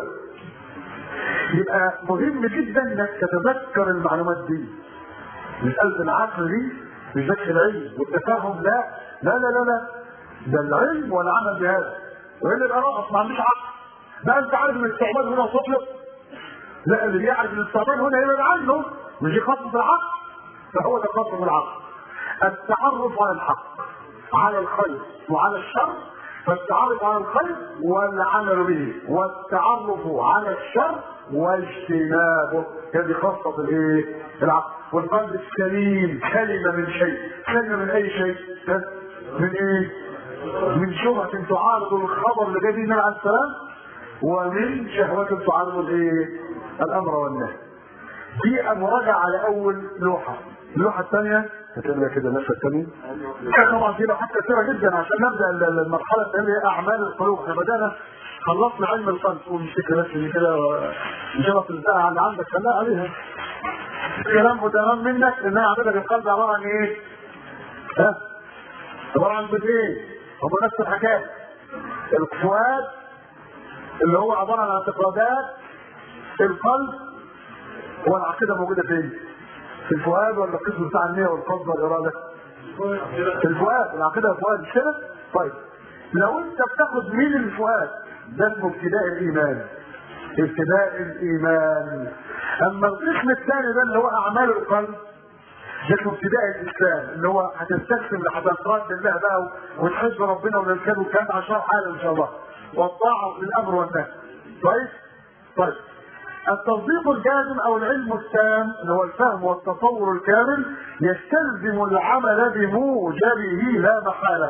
يبقى مهم جدا انك تتذكر المعلومات دي مسألة العقل دي مش بس العلم والتفاهم لا لا لا لا لا ده العلم والعمل بهذا وإلا يبقى ناقص ما عندوش عقل لا أنت عارف إن الاستعمال هنا تطلق لا اللي بيعرف ان الاستعمال هنا يبعد عنه مش يخصص العقل فهو ده خاص بالعقل التعرف على الحق على الخير وعلى الشر فالتعرف على الخير والعمل به والتعرف على الشر واجتنابه هذه خاصة الايه؟ العقل والقلب السليم كلمة من شيء كلمة من أي شيء من إيه؟ من شبهة تعارض الخبر اللي جاي النبي عليه السلام ومن شهوة تعارض الإيه؟ الأمر والنهي. دي مراجعة على أول لوحة. اللوحة الثانية هتبقى كده اللوحة الثانية. طبعا دي لوحات كثيرة جدا عشان نبدأ المرحلة الثانية أعمال القلوب، احنا بدأنا خلصنا علم القلب ومسكنا بس دي كده جرت البتاعة اللي عندك خلاها عليها. الكلام متمام منك ان انا اعمل لك القلب عباره عن ايه؟ ها؟ عباره عن جزئين هم نفس الحكايه الفؤاد اللي هو عباره عن اعتقادات القلب هو العقيده موجوده فين؟ في الفؤاد ولا القسم بتاع النيه والقصد والاراده؟ في الفؤاد العقيده الفؤاد مش كده؟ طيب لو انت بتاخد من الفؤاد ده اسمه ابتداء الايمان ابتداء الايمان اما القسم الثاني ده اللي هو اعمال القلب ده ابتداء الاسلام اللي هو هتستسلم لحضرات الله بقى وتحب ربنا ونركبه كام عشر حاله ان شاء الله والطاعه في الامر والنهي كويس؟ طيب التصديق الجازم او العلم التام اللي هو الفهم والتصور الكامل يستلزم العمل بموجبه لا محاله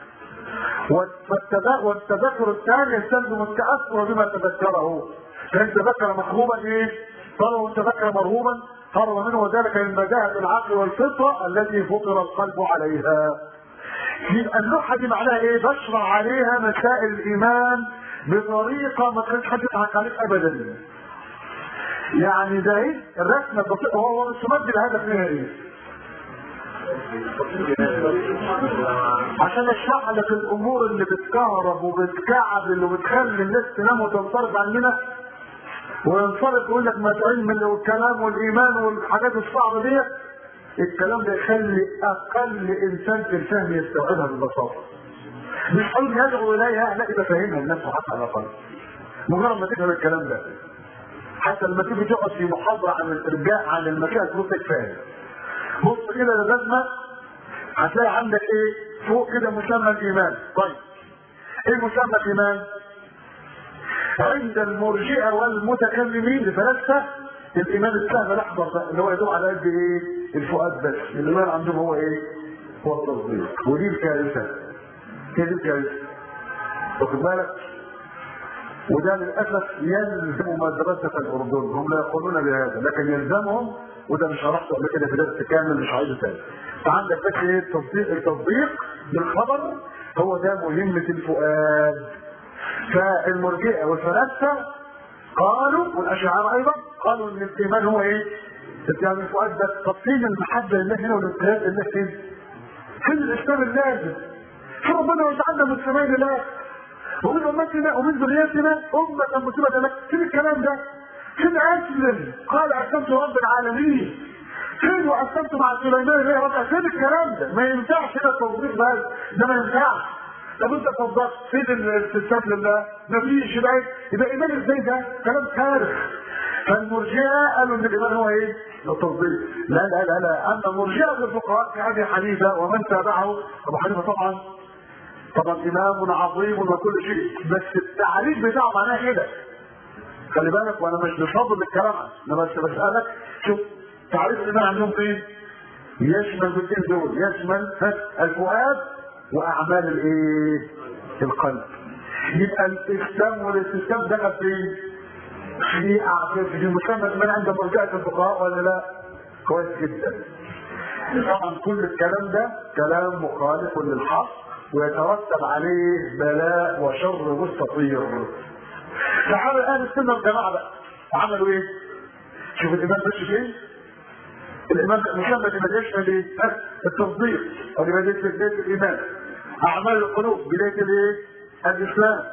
والتذكر الثاني يستلزم التاثر بما تذكره فان تذكر محبوبا ايه؟ قال وان تذكر مرهوبا هرب منه وذلك من مجاهد العقل والفطره التي فطر القلب عليها. يبقى اللوحه دي معناها ايه؟ بشرع عليها مسائل الايمان بطريقه ما كانش حد يضحك عليك ابدا. يعني ده ايه؟ الرسمه البسيطه هو مش مد الهدف منها ايه؟ عشان اشرح لك الامور اللي بتكهرب وبتكعبل وبتخلي الناس تنام وتنصرف عننا وينصرف يقول لك ما علم والكلام والايمان والحاجات الصعبه ديت الكلام ده يخلي اقل انسان في الفهم يستوعبها ببساطه مش علم يدعو اليها لا يبقى فاهمها لنفسه حتى على الاقل مجرد ما تفهم الكلام ده حتى لما تيجي تقعد في محاضره عن الارجاء عن المكان تبص فاهم بص كده للرسمه هتلاقي عندك ايه فوق كده مسمى الايمان طيب ايه مسمى الايمان؟ عند المرجئه والمتكلمين الفلاسفه الايمان السهل الاحمر ده اللي هو يدوم على قد ايه؟ الفؤاد بس الايمان عندهم هو ايه؟ هو التصديق ودي الكارثه هي دي الكارثه واخد بالك؟ وده للاسف يلزم مدرسه الاردن هم لا يقولون بهذا لكن يلزمهم وده مش هرحته قبل كده في درس كامل مش هعيده تاني فعندك بس ايه التصديق التصديق بالخبر هو ده مهمه الفؤاد فالمرجئه والفلاسفه قالوا والاشاعره ايضا قالوا ان الايمان هو ايه؟ يعني الفؤاد ده طب فين المحبه لله هنا والامتثال لله فين؟ فين الاسلام اللازم؟ شو ربنا وجعلنا مسلمين لله ومن امتنا ومن ذريتنا امه مسلمه لك فين الكلام ده؟ فين اسلم؟ قال اسلمت رب العالمين فين واسلمت مع سليمان ليه رب فين الكلام ده؟ ما ينفعش ده التوظيف ده ده ما ينفعش طب انت صدقت فين الاستسلام لله؟ مفيش يبقى يبقى ايمان ازاي ده؟ كلام فارغ فالمرجئه قالوا ان الايمان هو ايه؟ التصديق لا لا لا لا اما مرجئه الفقهاء كابي حنيفه ومن تابعه ابو حنيفه طبعا طبعا امام عظيم وكل شيء بس التعريف بتاعه معناه كده خلي بالك وانا مش بفضل الكلام انا بس بسالك شوف تعريف الايمان عندهم فين؟ يشمل الاثنين دول يشمل الفؤاد واعمال الايه؟ القلب يبقى الاسلام والاستسلام دخل فين؟ في في مسمى الايمان عند مرجعه الفقهاء ولا لا؟ كويس جدا. طبعا كل الكلام ده كلام مخالف للحق ويترتب عليه بلاء وشر مستطير. تعالوا اهل السنه والجماعه بقى عملوا ايه؟ شوف الايمان ماشي فين؟ الايمان مسمى الايمان يشمل ايه؟ التصديق او بدايه بدايه الايمان. اعمال القلوب بدايه الايه؟ الاسلام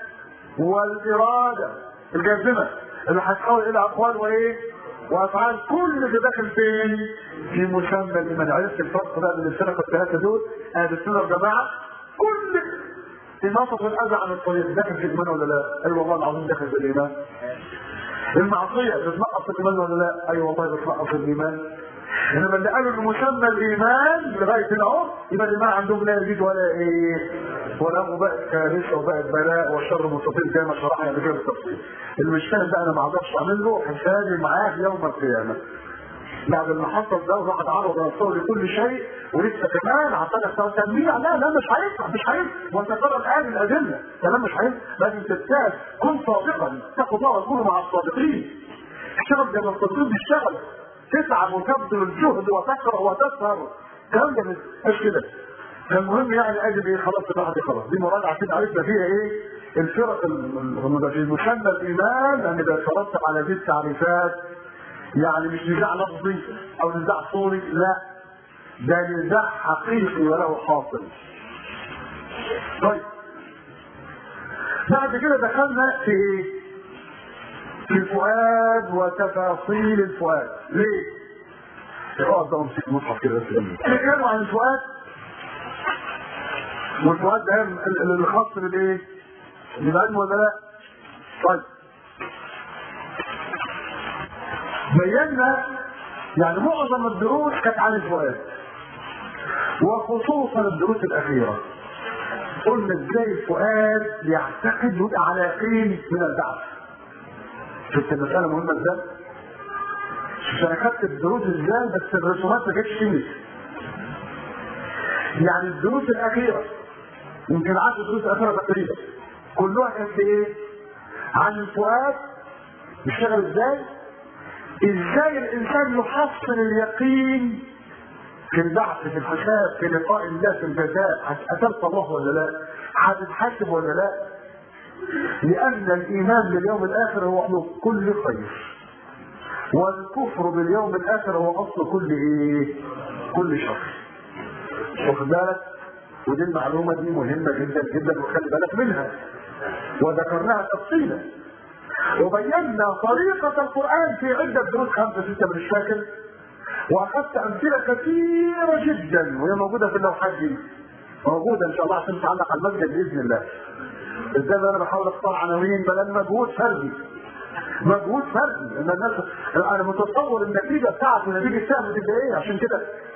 والاراده الجازمه اللي هتحول الى اقوال وايه؟ وافعال كل اللي داخل فين؟ في مسمى الايمان عرفت الفرق بقى بين الفرق الثلاثه دول اهل السنه والجماعه كل إماطة الأذى عن الطريق داخل في الإيمان ولا لا؟ أي والله العظيم داخل في الإيمان. المعصية بتنقص الإيمان ولا لا؟ أي والله بتنقص الإيمان. إنما اللي قالوا إن مسمى الإيمان لغاية هنا أهو يبقى الإيمان عندهم لا يزيد ولا إيه؟ ولا وبقت كارثة وبقت بلاء وشر مستطيل زي ما شرحنا قبل كده بالتفصيل. اللي مش فاهم بقى أنا ما أقدرش أعمل له حسابي معاه يوم القيامة. بعد اللي حصل ده وراح اتعرض نفسه لكل شيء ولسه كمان عطاك تنبيه لا لا مش هينفع مش هينفع وانت ترى الان الادله كلام مش هينفع لازم تبتعد كن صادقا اتقوا الله وكونوا مع الصادقين اشتغل زي ما الصادقين بيشتغل تتعب وتبذل الجهد وتكره وتسهر الكلام ده مش كده فالمهم يعني اجل ايه خلاص الواحد خلاص دي مراجعه كده عرفنا فيها ايه الفرق في مسمى الايمان لان ده يترتب على هذه التعريفات يعني مش نزاع لفظي او نزاع صوري لا ده نزاع حقيقي وله حاصل طيب بعد كده دخلنا في ايه في الفؤاد وتفاصيل الفؤاد ليه اقعد ده امسك المصحف كده بس بنتكلم عن الفؤاد والفؤاد ده اللي خاص بالايه بالعلم ولا لا طيب بينا يعني معظم الدروس كانت عن الفؤاد وخصوصا الدروس الاخيره قلنا ازاي الفؤاد يعتقد ويبقى على يقين من البعث شفت المساله مهمه ازاي؟ شفت انا خدت الدروس ازاي بس الرسومات ما كانتش فيه يعني الدروس الاخيره يمكن 10 دروس اخيره تقريبا كلها كانت ايه؟ عن الفؤاد بيشتغل ازاي؟ ازاي الانسان يحصل اليقين في البعث في الحساب في لقاء الله في الجزاء اتلقى الله ولا لا هتتحاسب ولا لا لان الايمان باليوم الاخر هو اصل كل خير والكفر باليوم الاخر هو اصل كل ايه كل شر واخد بالك ودي المعلومه دي مهمه جدا جدا وخلي بالك منها وذكرناها تفصيلا وبينا طريقة القرآن في عدة دروس خمسة ستة مش فاكر وأخذت أمثلة كثيرة جدا وهي موجودة في اللوحات دي موجودة إن شاء الله عشان تعلق على المسجد بإذن الله ازاي انا بحاول اختار عناوين بل مجهود فردي مجهود فردي ان الناس انا متصور النتيجه بتاعته نتيجه سهم تبقى ايه عشان كده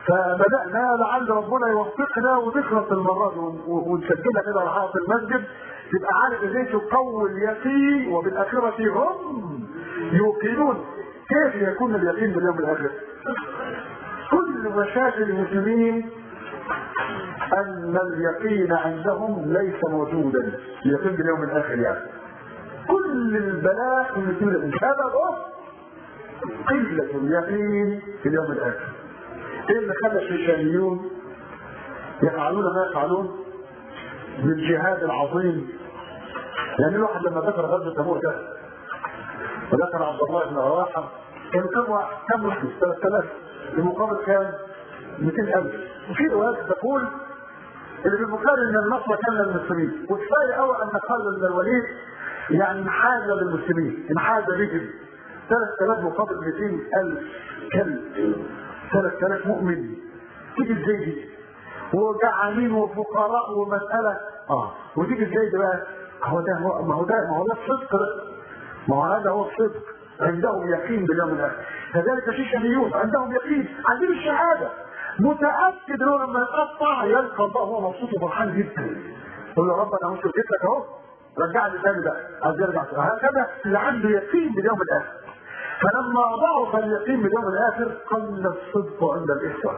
فبدانا لعل ربنا يوفقنا ونخلص المره دي ونسجلها كده على حائط المسجد تبقى عارف ازاي تقوي اليقين وبالاخره هم يوقنون كيف يكون اليقين باليوم الاخر؟ كل مشاكل المسلمين ان اليقين عندهم ليس موجودا اليقين باليوم الاخر يعني كل البلاء المسلمين سببه قله اليقين في اليوم الاخر ايه اللي خلى الشيشانيون يفعلون ما يفعلون بالجهاد العظيم يعني الواحد لما ذكر غزوه تبوك ده وذكر عبد الله بن رواحه كان كم واحد كم واحد 3000 بمقابل كام؟ 200000 وفي روايات تقول اللي في البخاري ان النصر كان للمسلمين وكفايه قوي ان خالد بن الوليد يعني انحاز للمسلمين انحاز بهم 3000 مقابل 200000 كلب 3000 مؤمن تيجي ازاي دي؟ وجعانين وفقراء ومساله اه وتيجي ازاي ده بقى؟ هو ده هو ما هو ده ما هو ده الصدق ما هو هذا هو الصدق عندهم يقين باليوم الاخر كذلك الشيشانيون عندهم يقين عندهم الشهاده متاكد انه لما يقطع يلقى الله وهو مبسوط وفرحان جدا يقول له رب انا مش لك اهو رجعني تاني بقى عايز يرجع هكذا اللي عنده يقين باليوم الاخر فلما ضعف اليقين باليوم الاخر قل الصدق عند الاخوه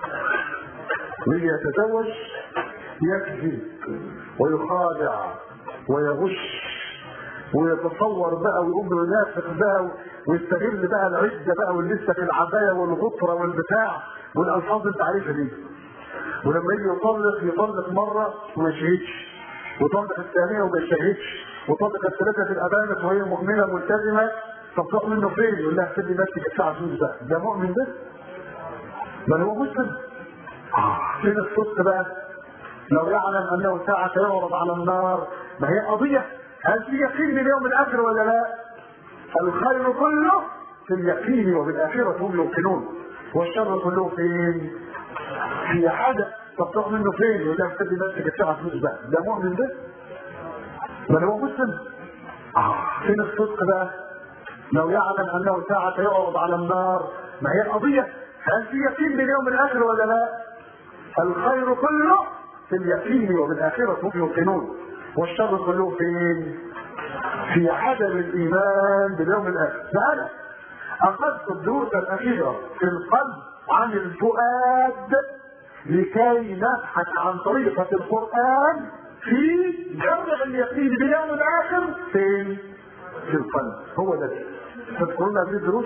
ويتزوج يكذب ويخادع ويغش ويتصور بقى ويقوم ينافق بقى ويستغل بقى العزه بقى واللسه في العبايه والغطره والبتاع والالفاظ انت عارفها دي ولما يجي يطلق يطلق مره وما يشهدش ويطلق الثانيه وما يشهدش ويطلق الثالثه في الابانه وهي مؤمنه ملتزمه طب تروح منه فين؟ يقول لها سيبي نفسك الساعه فلوس ده ده مؤمن ده؟ بل هو مسلم فين الصدق بقى؟ لو يعلم انه ساعه يعرض على النار ما هي قضيه هل في يقين باليوم الاخر ولا لا؟ الخير كله في اليقين وبالاخره هم يوقنون والشر كله فين؟ في حاجه طب تروح منه فين؟ يقول لها سيبي نفسك الساعه فلوس ده ده مؤمن ده؟ بل هو مسلم آه. فين الصدق بقى؟ لو يعلم انه ساعة يعرض على النار ما هي القضية هل في يقين باليوم الاخر ولا لا؟ الخير كله في اليقين وبالاخرة هم يوقنون والشر كله فين؟ في عدم الايمان باليوم الاخر فانا اخذت الدروس الاخيرة في القلب عن الفؤاد لكي نبحث عن طريقة القرآن في جمع اليقين باليوم الاخر فين؟ في القلب هو ده تذكرون هذه الدروس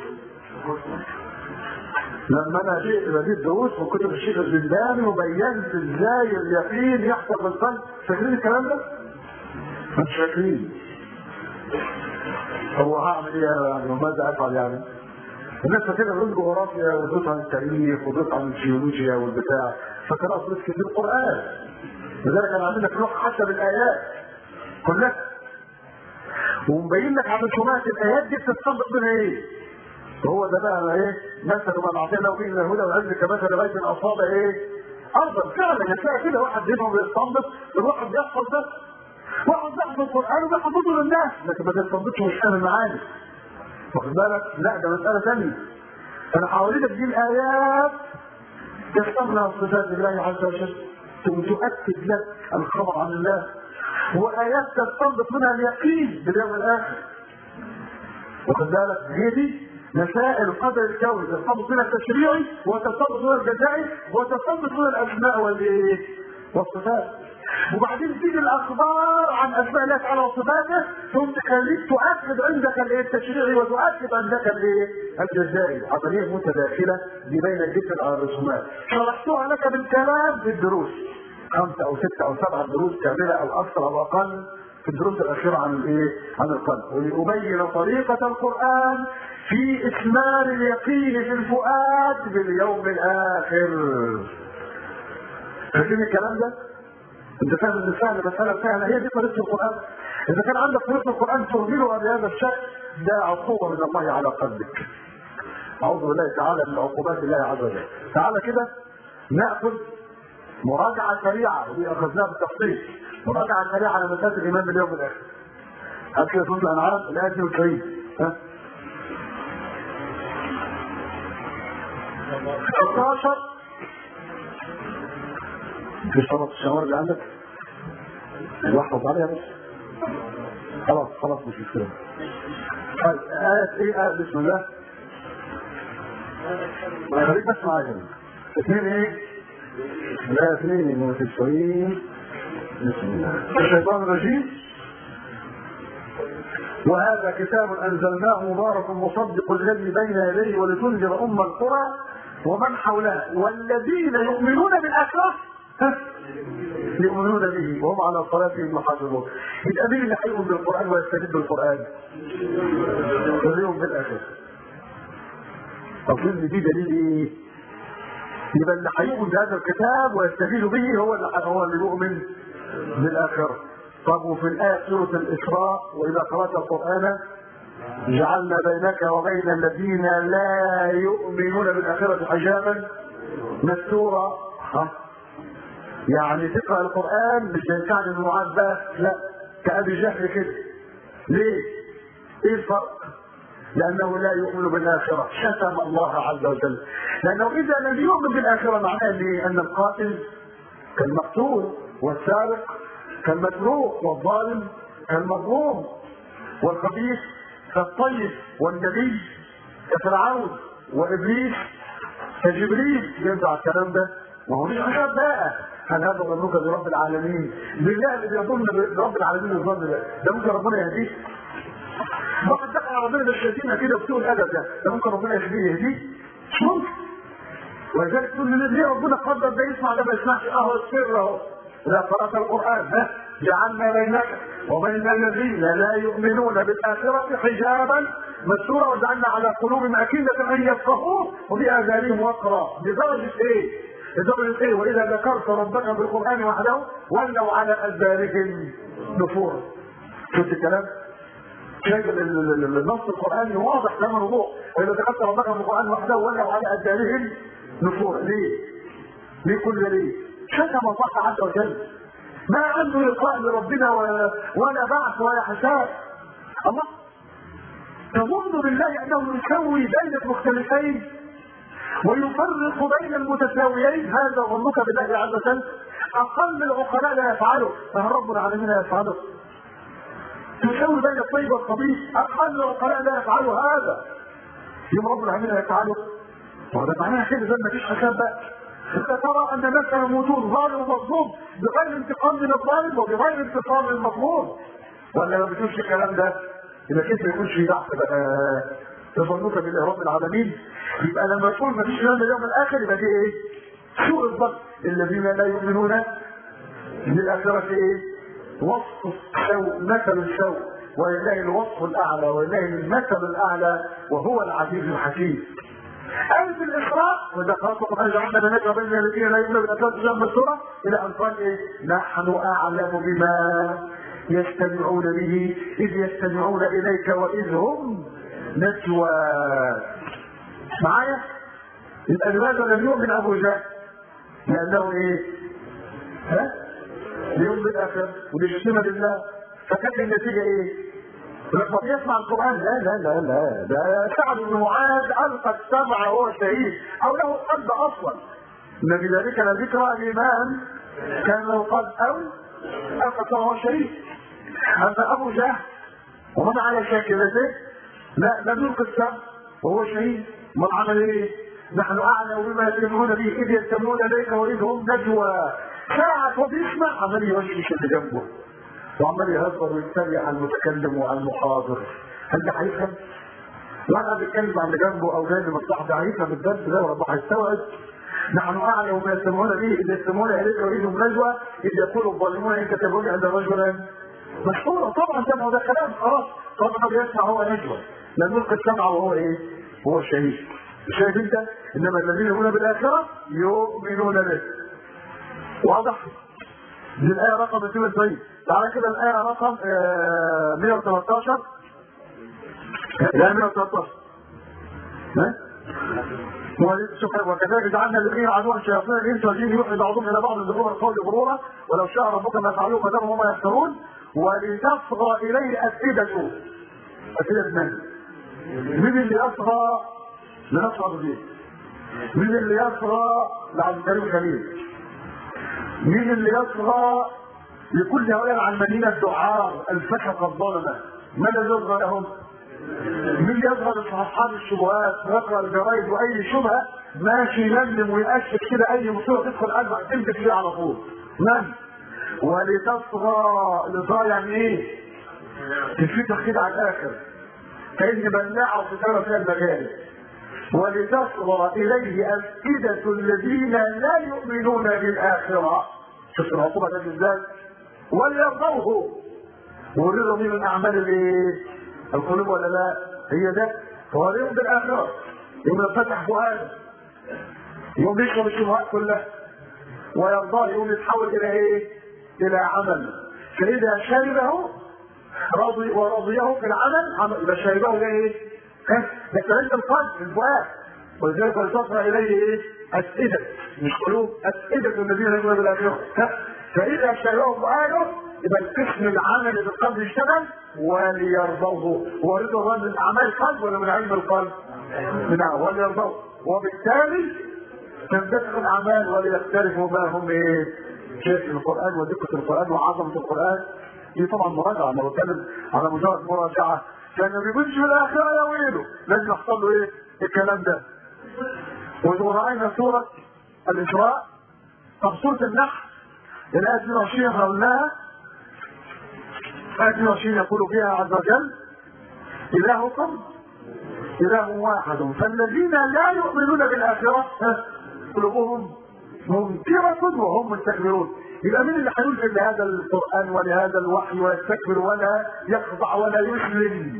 لما انا جئت بديت دروس وكتب الشيخ الزنداني وبينت ازاي اليقين يحصل في القلب فاكرين الكلام ده؟ مش فاكرين هو هعمل ايه يعني وماذا افعل يعني؟ الناس فاكرة بيقول جغرافيا ودروس عن التاريخ ودروس عن الجيولوجيا والبتاع فقرأت دروس كتير قرآن لذلك انا عندنا لوح حتى بالايات كلها ومبين لك على شمات الايات دي بتستنبط منها ايه؟ هو ده بقى ايه؟ مثل ما اعطينا به من الهدى والعلم كمثل غيث اصاب ايه؟ افضل فعلا هتلاقي كده واحد منهم بيستنبط الواحد بيحفظ ده واحد بيحفظ القران وبيحفظه للناس لكن ما بيستنبطش مش فاهم المعاني واخد بالك؟ لا ده مساله ثانيه انا حواليك دي الايات تستمنع صفات الله عز وجل تؤكد لك الخبر عن الله وايات تستنبط منها اليقين باليوم الاخر واخد بالك هي دي مسائل القدر الكوني تستنبط منها التشريعي وتستنبط منها الجزائي وتستنبط منها الاسماء والايه والصفات وبعدين تيجي الاخبار عن اسماء الله تعالى وصفاته ثم تخليك تؤكد عندك الايه التشريعي وتؤكد عندك الايه الجزائي عمليه متداخله دي بين جدا على الرسومات شرحتها لك بالكلام في الدروس خمسة أو ستة أو سبعة دروس كاملة أو أكثر أو أقل في الدروس الأخيرة عن الإيه؟ عن القلب ولأبين طريقة القرآن في إكمال اليقين في الفؤاد باليوم الآخر. فاهمين الكلام ده؟ أنت فاهم إن الفهم مسألة سهلة هي دي طريقة القرآن. إذا كان عندك طريقة القرآن تهملها بهذا الشكل ده عقوبة من الله على قلبك. أعوذ بالله تعالى من عقوبات الله عز وجل. تعالى كده نأخذ مراجعة سريعة ودي أخذناها بالتفصيل مراجعة سريعة على مسألة الإيمان باليوم الآخر هات كده سورة الأنعام الآية 92 ها 16 في صلاة الشوارع اللي عندك واحفظ عليها بس خلاص خلاص مش مشكلة طيب آية ايه آية بسم الله خليك بس معايا اثنين ايه لا اثنين وتسعين بسم الله الشيطان الرجيم وهذا كتاب انزلناه مبارك مصدق الذي بين يديه ولتنذر ام القرى ومن حولها والذين يؤمنون بالاخره يؤمنون به وهم على صلاتهم يحافظون يبقى مين اللي هيؤمن بالقران ويستجيب بالقران؟ اليوم بالاخره اظن دي دليل ايه؟ يبقى اللي هيؤمن بهذا الكتاب ويستفيد به هو اللي هو اللي يؤمن بالاخره طب وفي الآية سورة الإسراء وإذا قرأت القرآن جعلنا بينك وبين الذين لا يؤمنون بالآخرة حجابا مستورا ها يعني تقرأ القرآن مش زي سعد بن معاذ بس لا كأبي جهل كده ليه؟ إيه الفرق؟ لأنه لا يؤمن بالآخرة شتم الله عز وجل لأنه إذا لم يؤمن بالآخرة معناه أن القاتل كالمقتول والسارق كالمسروق والظالم كالمظلوم والخبيث كالطيب والنبي كفرعون وابليس كجبريل ينفع الكلام ده ما هو مش حساب بقى هل هذا ظنك برب العالمين بالله اللي بيظن برب العالمين الظن ده ده ممكن ربنا يهديه واحد دخل على ربنا بالشتيمه كده بسوء الادب ده ده ممكن ربنا يهديه يهديه مش ممكن ولذلك تقول لي ليه ربنا قدر ده يسمع ده ما يسمعش اهو السر اهو إذا قرأت القرآن ها جعلنا بينك وبين الذين لا يؤمنون بالآخرة حجابا مستورا وجعلنا على قلوبهم أكيدة أن يفقهوه وبآذانهم وقرا بدرجة إيه؟ بدرجة إيه؟ وإذا ذكرت ربك بالقرآن وحده ولوا على أدبارهم نفورا شفت الكلام؟ شايف النص القرآني واضح كما الوضوح وإذا ذكرت ربك بالقرآن وحده ولوا على أدبارهم نفورا ليه؟ ليه كل ده ليه؟ شتم الله عز وجل ما عنده لقاء لربنا ولا, ولا بعث ولا حساب الله تظن بالله انه يسوي بين المختلفين ويفرق بين المتساويين هذا ظنك بالله عز وجل اقل العقلاء لا يفعله فهل رب العالمين يفعله تسوي بين الطيب والخبيث اقل العقلاء لا يفعله هذا يوم رب العالمين يفعله وهذا معناه كده زي ما فيش حساب بقى انت ترى ان مثلا وجود ظالم ومظلوم بغير انتقام من الظالم وبغير انتقام من المظلوم ولا ما بتقولش الكلام ده يبقى كيف ما يكونش في بحث بقى تظنك بالله رب العالمين يبقى لما تقول ما فيش الا اليوم الاخر يبقى دي ايه؟ سوء الظن الذين لا يؤمنون بالاخره ايه؟ وصف السوء مثل السوء ولله الوصف الاعلى ولله المثل الاعلى وهو العزيز الحكيم أي في الإسراء وإذا خلق القرآن جعلنا بينك وبين الذين لا يؤمنون بالآخرة حجابا مستورا إلى أن قال إيه؟ نحن أعلم بما يستمعون به إذ يستمعون إليك وإذ هم نجوى معايا؟ يبقى لماذا لم يؤمن أبو جهل؟ لأنه إيه؟ ها؟ ليؤمن بالآخرة وليشتم بالله فكانت النتيجة إيه؟ لما يسمع القرآن لا لا لا لا ده سعد بن معاذ ألقى السمع وهو شهيد أو له قلب أصلا إن في ذلك لذكرى لمن كان له قلب أو ألقى السمع وهو شهيد أما أبو جهل ومن على شاكلته لا لم يلقي السمع وهو شهيد من عمل إيه؟ نحن أعلم بما يسمعون به إذ يستمعون إليك وإذ هم نجوى ساعة وبيسمع عمال يوشوش اللي جنبه وعمال يهزر ويتريق على المتكلم وعلى المحاضر هل ده هيفهم؟ وانا بيتكلم عن اللي جنبه او جاي مصلحه ده هيفهم الدرس ده وربنا هيستوعب نحن اعلم ما يستمعون به اذ يستمعون اليك ويريدهم نجوى اذ يقول الظالمون ان كتبوني عند رجلا مشهورة طبعا ده هو ده كلام خلاص طبعا بيسمع هو نجوى لم يلقي السمع وهو ايه؟ هو الشهيد شايف انت؟ انما الذين يؤمنون بالاخره يؤمنون به واضح؟ دي الايه رقم 92 تعالى كده الآية رقم 113 لا 113 ها؟ وكذلك جعلنا الذين عدوا الشياطين الانس والجن يوحي بعضهم الى بعض زخرف القول غرورا ولو شاء ربك ما فعلوه فذرهم وما يفترون ولتصغى اليه افئدته افئده من؟ مين اللي يصغى لنصعد به؟ مين اللي يصغى لعبد الكريم الخليل؟ مين اللي يصغى لكل هؤلاء العلمانيين الدعار الفشق الظلمه من الذي يصغى لهم؟ مين يظهر اصحاب الشبهات ويقرا الجرايد واي شبهه ماشي يلملم ويأشف كده اي مصيبه تدخل قلبك تمسك فيه على طول من؟ ولتصغى لصغى يعني ايه؟ تفتح كده على الاخر كان بلاعه وتترى فيها المجال ولتصغى اليه افئده الذين لا يؤمنون بالاخره شفت العقوبه ده ازاي؟ وليرضوه ورضا دي من اعمال الايه؟ القلوب ولا لا؟ هي ده هو اليوم بالاخره يوم ينفتح فؤاد يوم يشرب الشبهات كلها ويرضاه يوم يتحول الى ايه؟ الى عمل فاذا شربه رضي ورضيه في العمل عمل يبقى شربه ده ايه؟ ها؟ ده عند القلب الفؤاد ولذلك ولتصل اليه ايه؟ اسئده مش قلوب اسئده الذين يؤمنون بالاخره فاذا شربه فؤاده يبقى القسم العمل اللي القلب يشتغل وليرضوه ورضا الله من اعمال القلب ولا من علم القلب؟ من وليرضوه وبالتالي تندفع الاعمال وليختلفوا ما هم ايه؟ شيخ القران ودقه القران وعظمه القران دي طبعا مراجعه انا بتكلم على مجرد مراجعه كان ما بيكونش في الاخره يا ويله لازم يحصل له ايه؟ الكلام ده ورأينا سورة الإسراء طب سورة النحل الآية 22 قلناها آية 22 يقول فيها عز وجل إلهكم إله واحد فالذين لا يؤمنون بالآخرة قلوبهم منكرة وهم مستكبرون يبقى مين اللي هيلزم لهذا القرآن ولهذا الوحي ويستكبر ولا يخضع ولا يسلم؟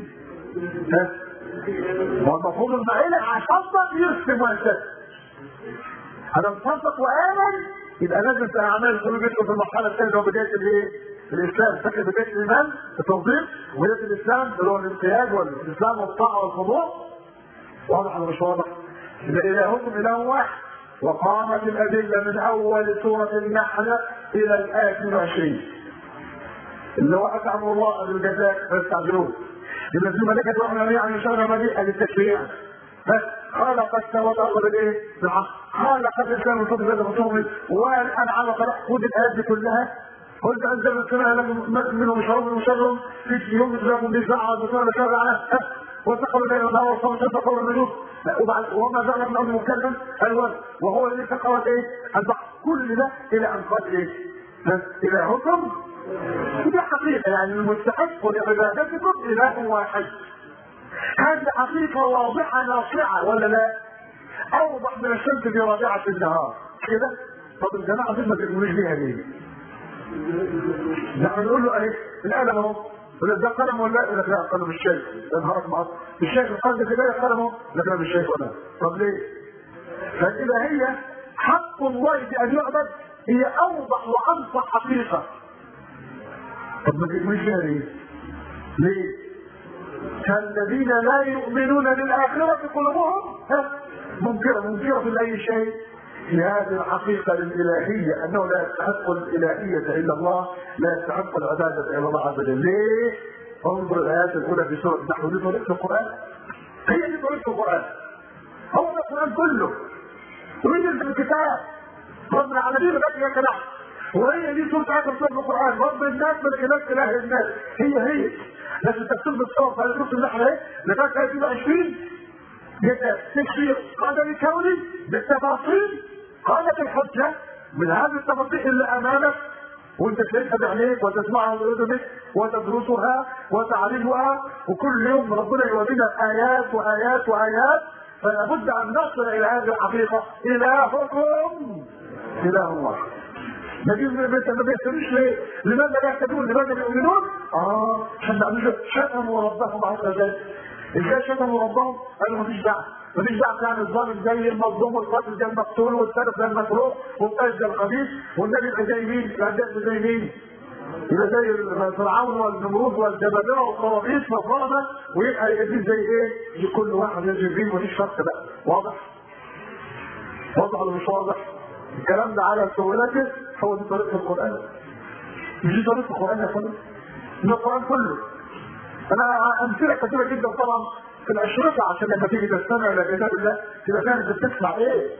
والمفروض المعينة هيصدق يسلم ويستسلم. أنا مصدق وآمن يبقى لازم في أعمال القلوب يدخل في المرحلة الثانية وبداية الإيه؟ الإسلام، فاكر بداية الإيمان التوظيف وبداية الإسلام اللي هو الانقياد والإسلام والطاعة والخضوع واضح ولا مش واضح؟ يبقى إلهكم إله واحد وقامت الأدلة من أول سورة النحل إلى الآية 22 اللي هو أتعبوا الله بالجزاء فيستعجلون ينزل ملكة وحنا يعني شر مليئة للتشريع بس خلق السماوات والارض بالايه؟ بالحق خلق الانسان من فضل هذا مصوم والانعام خلق خذ الايات دي كلها قلت انزل من السماء لكم منهم شراب وشر في يوم لكم بساعة وبساعة شر على وسقوا بين الهواء والصوت سقوا النجوم وما زال من امر مكلم الوزن وهو الذي سقط ايه؟ البحر كل ده الى ان قال ايه؟ الى حكم دي حقيقة يعني المستحق لعبادتكم إله واحد هذه حقيقة واضحة ناصعة ولا لا؟ أوضح من الشمس في رابعة النهار كده؟ طب الجماعة دول ما تؤمنوش بيها ليه؟ نحن نقول له أهي القلم أهو يقول ده قلم ولا يقول لك لا قلم مش شايف ده نهارك معاك مش شايف القلم كده قلم اهو لكن انا مش شايف ولا طب ليه؟ فإذا هي حق الله بأن يعبد هي أوضح وأنصح حقيقة طب ما تؤمنش بيها ليه؟ ليه؟ كالذين لا يؤمنون بالآخرة قلوبهم منكرة منكرة لأي شيء في هذه الحقيقة الإلهية أنه لا يستحق الإلهية إلا الله لا يستحق العبادة إلا الله عز وجل ليه؟ انظر الآيات الأولى في سورة النحل دي طريقة القرآن هي دي طريقة القرآن هو ده القرآن كله ويجي في الكتاب رب العالمين بقى يا كلام وهي دي سورة آخر سورة القرآن رب الناس ملك الناس إله الناس هي هي لازم تكتب بالصوت على سورة النحل اهي لغاية آية 20 تفسير قدري كوني بالتفاصيل قالت الحجة من هذه التفاصيل اللي أمامك وانت شايفها بعينيك وتسمعها بأذنك وتدرسها وتعرفها وكل يوم ربنا يورينا آيات وآيات وآيات فلا بد أن نصل إلى هذه الحقيقة إلهكم إله واحد ما بيهتموش ليه؟ لماذا لا يهتدون؟ لماذا لا يؤمنون؟ اه عشان شتموا ربهم عز وجل. ازاي شتموا ربهم؟ قالوا مفيش دعوه، مفيش دعوه كان الظالم زي المظلوم والقاتل زي المقتول والسرق زي المسروق والقيس زي الخبيث والنبي يبقى زي مين؟ الاعداء زي مين؟ يبقى زي فرعون والنمرود والجبابره والطواغيت والظلمه ويبقى يجيب زي ايه؟ كل واحد يجي فيه مفيش فرق بقى، واضح؟ واضح ولا مش واضح؟ الكلام ده على سهولته هو دي طريقه القران مش دي طريقه القران يا فندم ده القران كله انا امثله كثيره جدا طبعا في الاشرطه عشان لما تيجي تستمع الى كتاب الله تبقى فاهم انت بتسمع ايه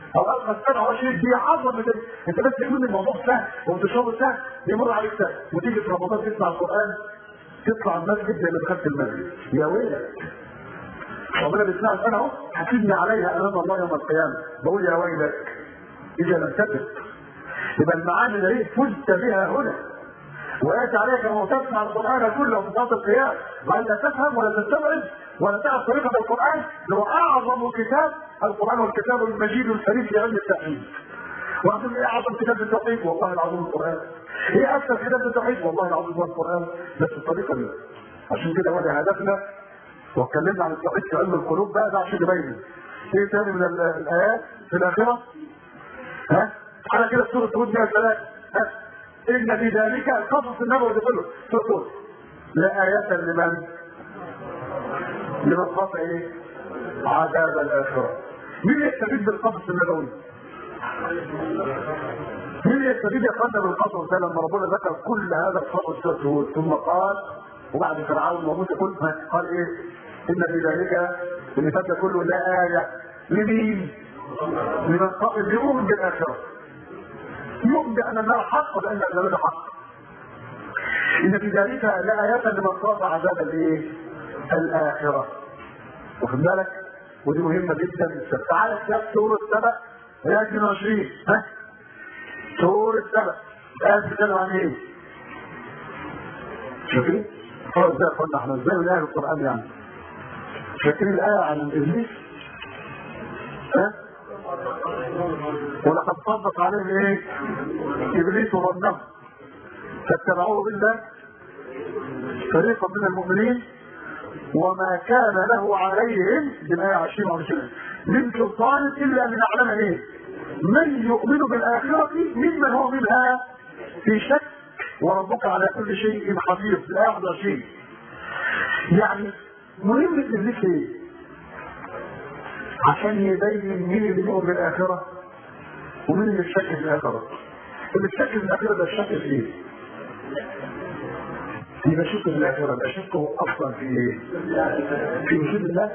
او القى السنه وعشرين دي عظمه انت بس تكون الموضوع سهل وانتشاره سهل يمر عليك سهل وتيجي في رمضان تسمع القران تطلع المسجد زي ما دخلت المسجد يا ويلك ربنا بيسمع سنه اهو حاسبني عليها امام الله يوم القيامه بقول يا ويلك اذا لم تثق يبقى المعاني دي فزت بها هنا وياتي عليك ان تسمع القران كله في صلاه القيام والا تفهم ولا تستوعب ولا تعرف طريقه القران هو اعظم كتاب القران والكتاب المجيد الكريم في علم التوحيد وأقول ايه اعظم كتاب التوحيد والله العظيم القران ايه اكثر كتاب التوحيد والله العظيم هو القران بس الطريقه دي عشان كده هو ده هدفنا واتكلمنا عن التوحيد في علم القلوب بقى ده عشان يبين ايه تاني من الايات في الاخره ها على كده سوره هود 103 ها ان في ذلك القصص النبوي ده كله سوره هود لآية لمن؟ لمن خاف ايه؟ عذاب الاخره مين يستفيد بالقصص النبوي؟ مين يستفيد يا اخوانا بالقصص ده لما ربنا ذكر كل هذا القصص سوره هود ثم قال وبعد فرعون وموسى كل قال ايه؟ ان في ذلك اللي فات كله لا آية لمين؟ لمن خاف يؤمن بالاخره يؤمن بان النار حق وبان الجنه حق ان في ذلك لآية لمن خاف عذاب الايه؟ الاخره واخد بالك؟ ودي مهمه جدا تعالى كتاب سوره سبع ايه 22 ها؟ سوره سبع الايه بتتكلم عن ايه؟ شايفين؟ خلاص ازاي قلنا احنا ازاي بنقرا القران يعني؟ فاكرين الايه عن ابليس؟ ها؟ ولقد صدق عليهم ايه؟ ابليس ظنه فاتبعوه الا فريقا من المؤمنين وما كان له عليهم بالايه 20 20 من سلطان الا ان نعلم ايه؟ من يؤمن بالاخره ممن هو منها في شك وربك على كل شيء حفيظ الايه 21 يعني مهم ابليس ايه؟ عشان يبين مين اللي بيؤمن بالاخره ومين اللي بيشك في الاخره اللي بيشك في الاخره ده الشك في ايه؟ يبقى شك في الاخره ده شكه اصلا في ايه؟ في وجود الله؟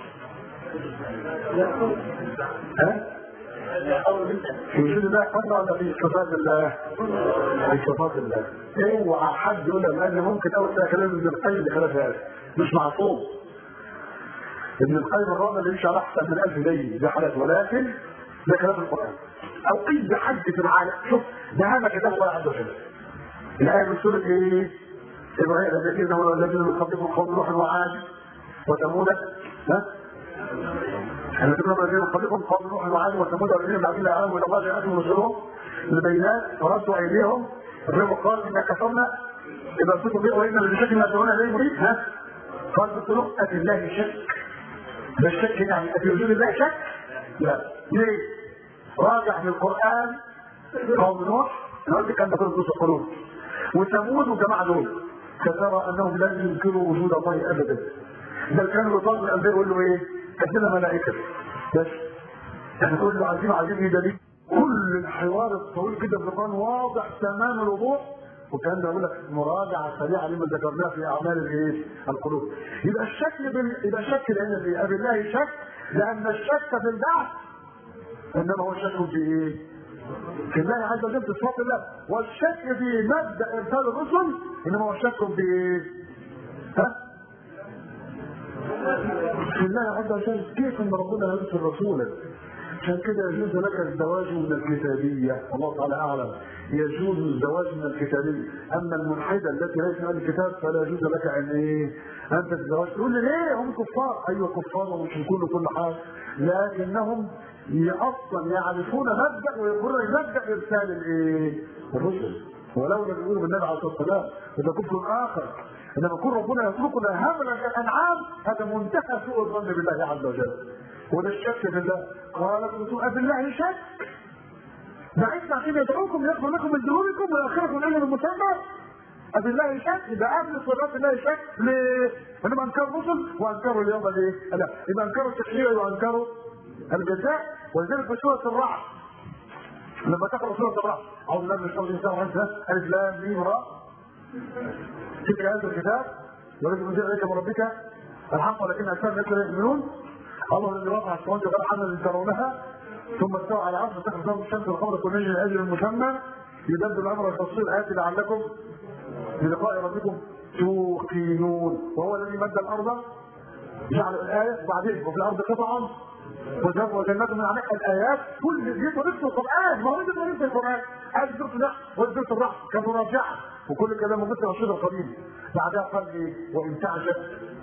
ها؟ في وجود الله قدر ولا في صفات الله؟ في صفات الله اوعى حد يقول لان ممكن اول كلام ابن القيم بخلاف هذا مش معصوم ابن القيم الرابع اللي يمشي على احسن من الف دي دي حالات ولكن ده كلام القران او اي حد في العالم شوف ده هذا كتاب الله عز وجل الايه من سوره ايه؟ ابراهيم الذين هو الذين من قبلكم قوم نوح وعاد وثمود ها؟ الذين من الذين من قبلكم قوم نوح وعاد وثمود والذين بعدين امنوا الى الله جاءتهم رسلهم البينات وردوا ايديهم الرب قال انا كفرنا اذا كنتم به وان بشكل ما تدعون اليه مريد ها؟ قال قلت له افي الله شك ده الشك يعني افي وجود الله شك؟ لا ليه؟ راجع في القران قوم نوح الارض كان تكون نصوص القلوب وثمود والجماعه دول فترى انهم لن ينكروا وجود الله ابدا بل كانوا يطلبوا الانبياء يقول له ايه؟ قدنا ملائكه بس احنا نقول له عايزين عايزين ايه دليل كل الحوار الطويل كده في القران واضح تمام الوضوح وكان بيقول لك مراجعه سريعه لما ذكرناه في اعمال الايه؟ القلوب. يبقى الشك بال... يبقى شك لان في ابي الله شك لان الشك في البعث انما هو شك في ايه؟ في الله عز وجل في صفات الله والشك في مبدا ارسال الرسل انما هو شك في ايه؟ ها؟ في الله عز وجل كيف ان ربنا يرسل رسولا عشان كده يجوز لك الزواج من الكتابية الله تعالى أعلم يجوز الزواج من الكتابية أما الملحدة التي ليس من الكتاب فلا يجوز لك أن إيه أنت تتزوج تقول لي ليه هم كفار أيوة كفار ومشركون وكل حاجة لكنهم أصلا يعرفون مبدأ ويقولون مبدأ إرسال الإيه الرسل ولولا بيقولوا بالنبي عليه الصلاة والسلام وده كفر آخر انما يكون ربنا يتركنا هملا كالانعام هذا منتهى سوء الظن بالله عز وجل وده الشك في الله قال ابن الله شك بعثنا عشان يدعوكم يغفر لكم من ذنوبكم ويؤخركم اجل المسمى أبي الله شك يبقى قبل صفات الله شك ليه؟ انما انكروا الرسل وانكروا اليوم الايه؟ لا يبقى انكروا التشريع وانكروا الجزاء ولذلك في سوره الرعد لما تقرا سوره الرعد اعوذ بالله من الشيطان الرجيم وانت الف لام ميم راء تلك هذا الكتاب ولكن انزل اليك من ربك الحق ولكن اكثر الناس لا يؤمنون الله الذي رفع السماوات والارض حملا ترونها ثم استوى على عرش تخرج الشمس والقمر كل من اجل مسمى يدبر الامر ويفصل الايات لعلكم بلقاء ربكم توقنون وهو الذي مد الارض جعل الايه وبعدين وفي الارض قطعا وجنب وجنات من عليها الايات كل دي طريقه القران ما هو دي طريقه القران هذه سوره النحل وسوره الرحم كان مراجعه وكل كلام موجود في الرشيد القديم بعدها قال لي وان تعجب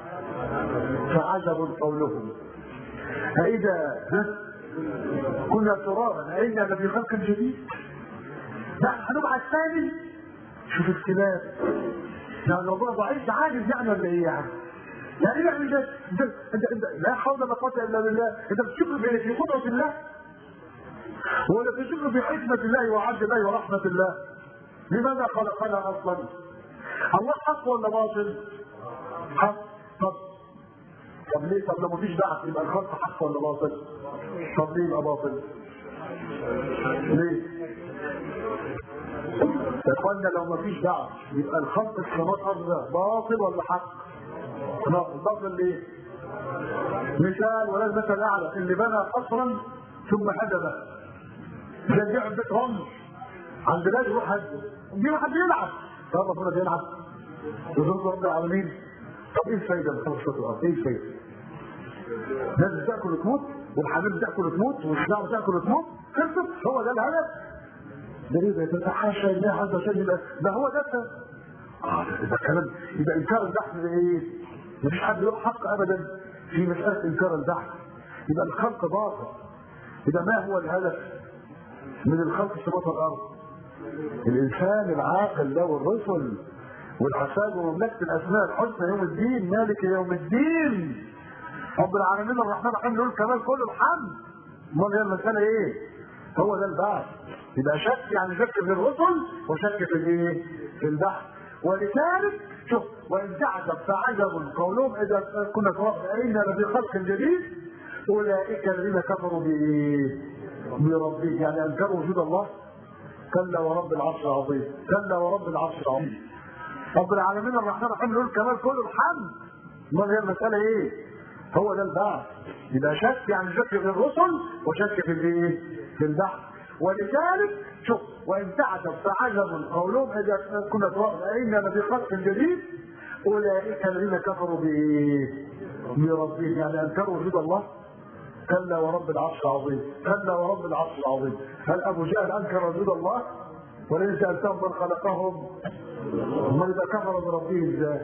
فعجب قولهم أإذا كنا ترابا أئنا لفي خلق جديد لا هنبعث ثاني شوف الكلام يعني الموضوع ضعيف عاجز يعني ولا ايه يعني؟ يعني يعني ده ده انت انت لا حول ولا قوه الا بالله انت بتشكر في في قدره الله ولا بتشكر في حكمه الله وعدل الله ورحمه الله لماذا خلقنا اصلا؟ الله حق ولا باطل؟ حق طب طب ليه طب لو مفيش بعث يبقى الخلق حق ولا باطل؟ طب ليه يبقى باطل؟ ليه؟ يا اخوانا لو مفيش بعث يبقى الخلق السماوات والارض باطل ولا حق؟ باطل باطل ليه؟ مثال ولا المثل الاعلى اللي بنى قصرا ثم هدمه زي جعل بيت رمل عند بلاد يروح هدم دي واحد يلعب طب ربنا بيلعب وزوج رب العالمين طب ايه الفايده من خمس الارض؟ ايه الفايده؟ الناس بتاكل وتموت والحبيب بتاكل وتموت والشجاع بتاكل وتموت خلصت هو ده الهدف ده ليه ده حاشا الله عز وجل يبقى ده هو ده اه يبقى كلام يبقى انكار البحث ده ايه؟ مفيش حد له حق ابدا في مساله انكار البحث يبقى الخلق باطل يبقى ما هو الهدف من الخلق السماوات والارض؟ الانسان العاقل ده والرسل والحساب ومملكه الاسماء الحسنى يوم الدين مالك يوم الدين رب العالمين الرحمن الرحيم له الكمال كل الحمد امال هي المساله ايه؟ هو ده البحث يبقى شك يعني شك في الرسل وشك في الايه؟ في البحث ولذلك شوف وان تعجب فعجب قولهم اذا كنا تربينا لفي خلق جديد اولئك الذين كفروا بربهم يعني انكروا وجود الله كلا ورب العرش العظيم كلا ورب العرش العظيم رب العالمين الرحمن الرحيم له الكمال كل الحمد امال هي المساله ايه؟ هو ده البعث يبقى شك يعني شك في الرسل وشك في الايه؟ في البحث ولذلك شوف وان تعجب فعجب قولهم اذا كنا ترى في خلق جديد اولئك الذين كفروا بربهم يعني انكروا وجود الله كلا ورب العرش العظيم كلا ورب العرش العظيم هل ابو جهل انكر وجود الله ولئن سالتهم من خلقهم امال اذا كفر بربهم ازاي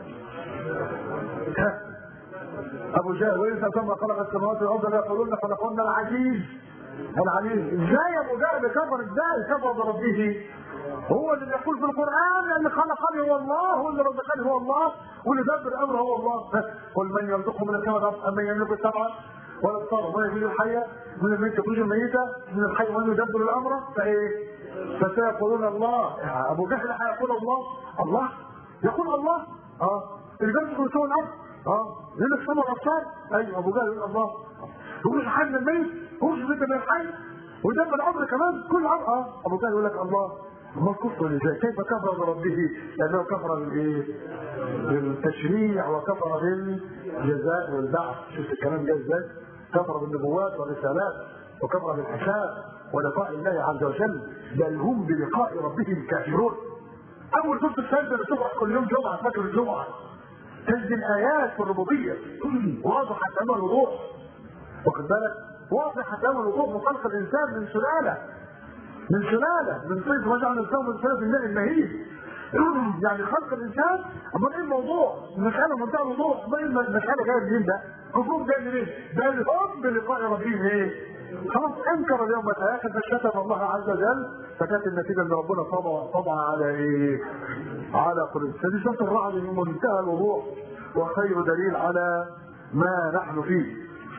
ابو جهل ولئن سالتهم من خلق السماوات والارض ليقولون خلقهن العزيز العزيز ازاي ابو جهل كفر ازاي كفر بربه هو اللي يقول في القران ان خلقني هو الله هو اللي رزقني هو الله واللي دبر امره هو الله قل من يرزقكم من السماء والارض ام من يملك السبع والابصار ومن يخرج الحي من الميت يخرج الميت من الحي ومن يدبر الامر فايه؟ فسيقولون الله ابو جهل هيقول الله الله يقول الله اه اللي بيمسك من سوء الارض اه يقول لك سمع الابصار ايوه ابو جهل يقول الله يقول حي من الميت يخرج الميت من الحي ويدبر الامر كمان كل امر اه ابو جهل يقول لك الله ما كفر ازاي كيف كفر بربه لانه كفر بالايه بالتشريع وكفر بالجزاء والبعث شوف الكلام ده ازاي كفر بالنبوات والرسالات وكفر بالحساب ولقاء الله عز وجل بل هم بلقاء ربهم كافرون اول سوره السجده اللي تقرا كل يوم جمعه فجر الجمعه تنزل ايات في الربوبيه واضحه تمام الوضوح واخد بالك واضحه تمام الوضوح من خلق الانسان من سلاله من سلاله من طيف وجعل الانسان من سلاله الماء المهيب يعني خلق الانسان امال ايه الموضوع؟ المساله منتهى الوضوح ما المساله جايه منين ده؟ الكفر جاي منين؟ ده الحب بلقاء ربهم ايه؟ خلاص انكر اليوم الاخر فشتم الله عز وجل فكانت النتيجه ان ربنا طبع طبع على ايه؟ على قلوب فدي سوره الرعد من منتهى الوضوح وخير دليل على ما نحن فيه.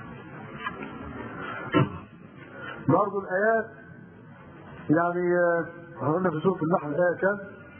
برضه الايات يعني قلنا في سوره النحل الايه كام؟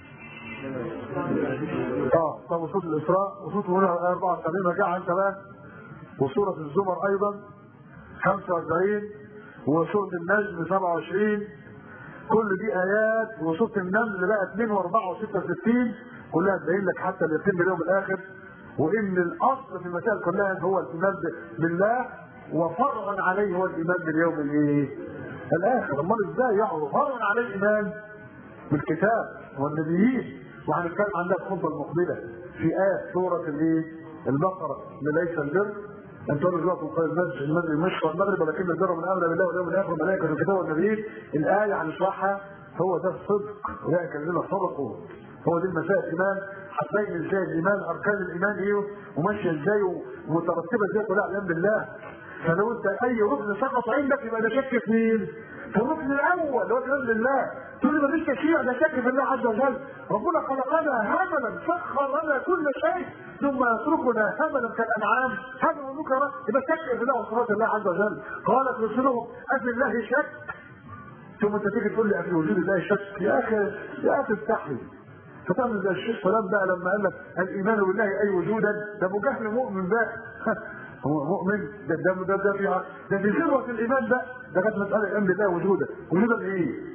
اه طب وصوت الاسراء وصوت هنا 74 رجعها انت بقى وسوره الزمر ايضا 45 وسوره النجم 27 كل دي ايات وسوره النمل بقى 2 و4 و66 كلها تبين لك حتى اليقين باليوم الاخر وان الاصل في المسائل كلها هو الايمان بالله وفرعا عليه هو الايمان باليوم الايه؟ الاخر امال ازاي يعرض فرعا عليه الايمان بالكتاب والنبيين وهنتكلم عنها الخطبه المقبله في ايه سوره الايه؟ البقره اللي ليس البر ان تولوا وجوهكم قبل المسجد المغرب المشرق والمغرب ولكن البر من امر بالله واليوم الاخر والملائكه والكتاب والنبيين الايه هنشرحها هو ده الصدق اولئك الذين صدقوا هو دي المسائل الايمان هتبين ازاي الايمان اركان الايمان ايه وماشيه ازاي ومترتبه ازاي كلها ايمان بالله فلو انت اي ركن سقط عندك يبقى ده شك في مين؟ في الركن الاول اللي هو الايمان بالله تقول لي مفيش تشريع ده شك في الله عز وجل ربنا خلقنا هملا سخر لنا كل شيء ثم يتركنا هملا كالانعام هذا نكره يبقى شك في الله وصفات الله عز وجل قالت رسلهم افي الله شك ثم انت تيجي تقول لي افي وجود الله شك يا اخي يا اخي استحي فتعمل زي الشيخ فلان بقى لما قال لك الايمان بالله اي وجودا ده ابو جهل مؤمن بقى هو مؤمن ده ده ده ده في ده في ذروه الايمان ده ده كانت مساله الايمان بالله وجودا وجودا ايه؟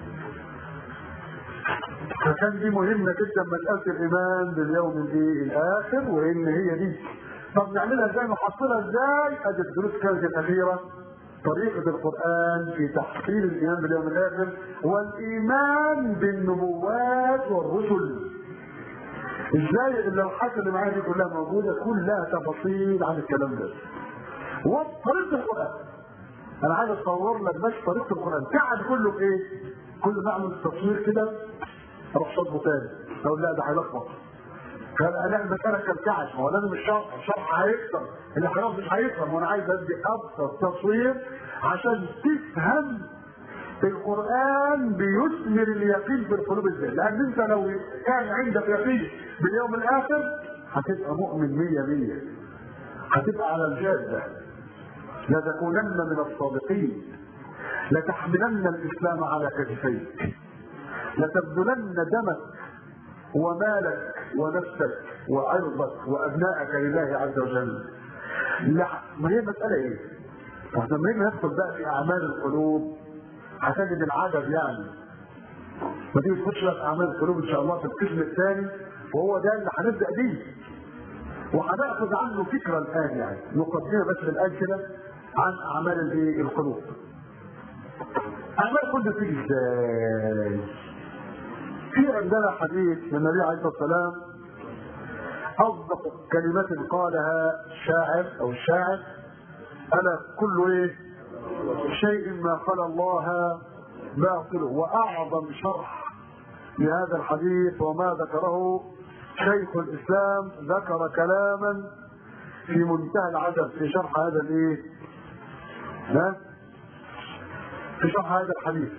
فكان دي مهمه جدا مساله الايمان باليوم الايه الاخر وان هي دي طب نعملها ازاي نحصلها ازاي؟ ادي الدروس كانت الاخيره طريقة القرآن في تحصيل الإيمان باليوم الآخر والإيمان بالنبوات والرسل. إزاي اللوحات اللي معايا دي كلها موجودة كلها تفاصيل عن الكلام ده. وطريقة القرآن. أنا عايز أصور لك بس طريقة القرآن، قاعد كله في إيه؟ كل ما أعمل تصوير كده أروح صدمه تاني. أقول لا ده هيلخبط. كان انا المساله كالكعش ما هو لازم الشرح الشرح هيكتر الاحراف مش هيفهم وانا عايز ادي ابسط تصوير عشان تفهم القران بيثمر اليقين في القلوب ازاي لان انت لو كان عندك يقين باليوم الاخر هتبقى مؤمن مية مية هتبقى على الجاده لتكونن من الصادقين لتحملن الاسلام على كتفيك لتبذلن دمك ومالك ونفسك وعرضك وابنائك لله عز وجل. لا ما هي المساله ايه؟ لما نيجي ندخل بقى في اعمال القلوب هتجد العدد يعني. ما تيجي تخش بقى في اعمال القلوب ان شاء الله في القسم الثاني وهو ده اللي هنبدا بيه. وهناخذ عنه فكره الان يعني مقدمه بس الان كده عن اعمال الايه؟ القلوب. اعمال القلوب بتيجي ازاي؟ في عندنا حديث من النبي عليه الصلاه والسلام اصدق كلمه قالها شاعر او الشاعر الا كل ايه شيء ما خلا الله باطل واعظم شرح لهذا الحديث وما ذكره شيخ الاسلام ذكر كلاما في منتهى العجب في شرح هذا الايه؟ ها؟ في شرح هذا الحديث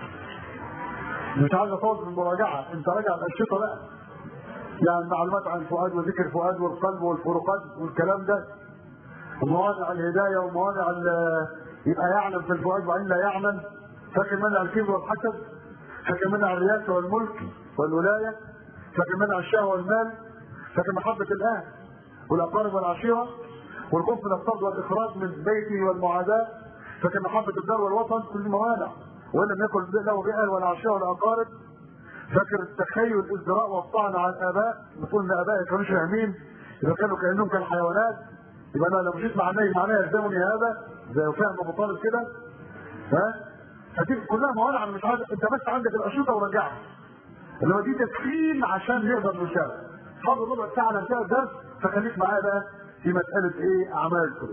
مش عايز اطول في المراجعه انت راجع الانشطه بقى يعني معلومات عن الفؤاد وذكر الفؤاد والقلب والفروقات والكلام ده وموانع الهدايه وموانع يبقى يعلم في الفؤاد وان لا يعمل فاكر منع الكبر والحسد فاكر منع الرياسه والملك والولايه فاكر منع الشهوه والمال فاكر محبه الاهل والاقارب والعشيره والخوف من الطرد والاخراج من بيته والمعاداه فاكر محبه الدار والوطن كل موانع وان لم يكن له بئر ولا عشيره ولا اقارب فاكر التخيل الازدراء والطعن على الاباء نقول ان ابائي كانوا فاهمين اذا كانوا كانهم كالحيوانات يبقى انا لو مشيت مع النبي معناه يلزمني هذا زي فهم ابو طالب كده ها فدي كلها موانع مش عايز انت بس عندك الاشرطه ورجعها اللي هو دي تسخين عشان نقدر نشارك فاضل ربع ساعه ننتهي الدرس فخليك معايا بقى في مساله ايه اعمال القلوب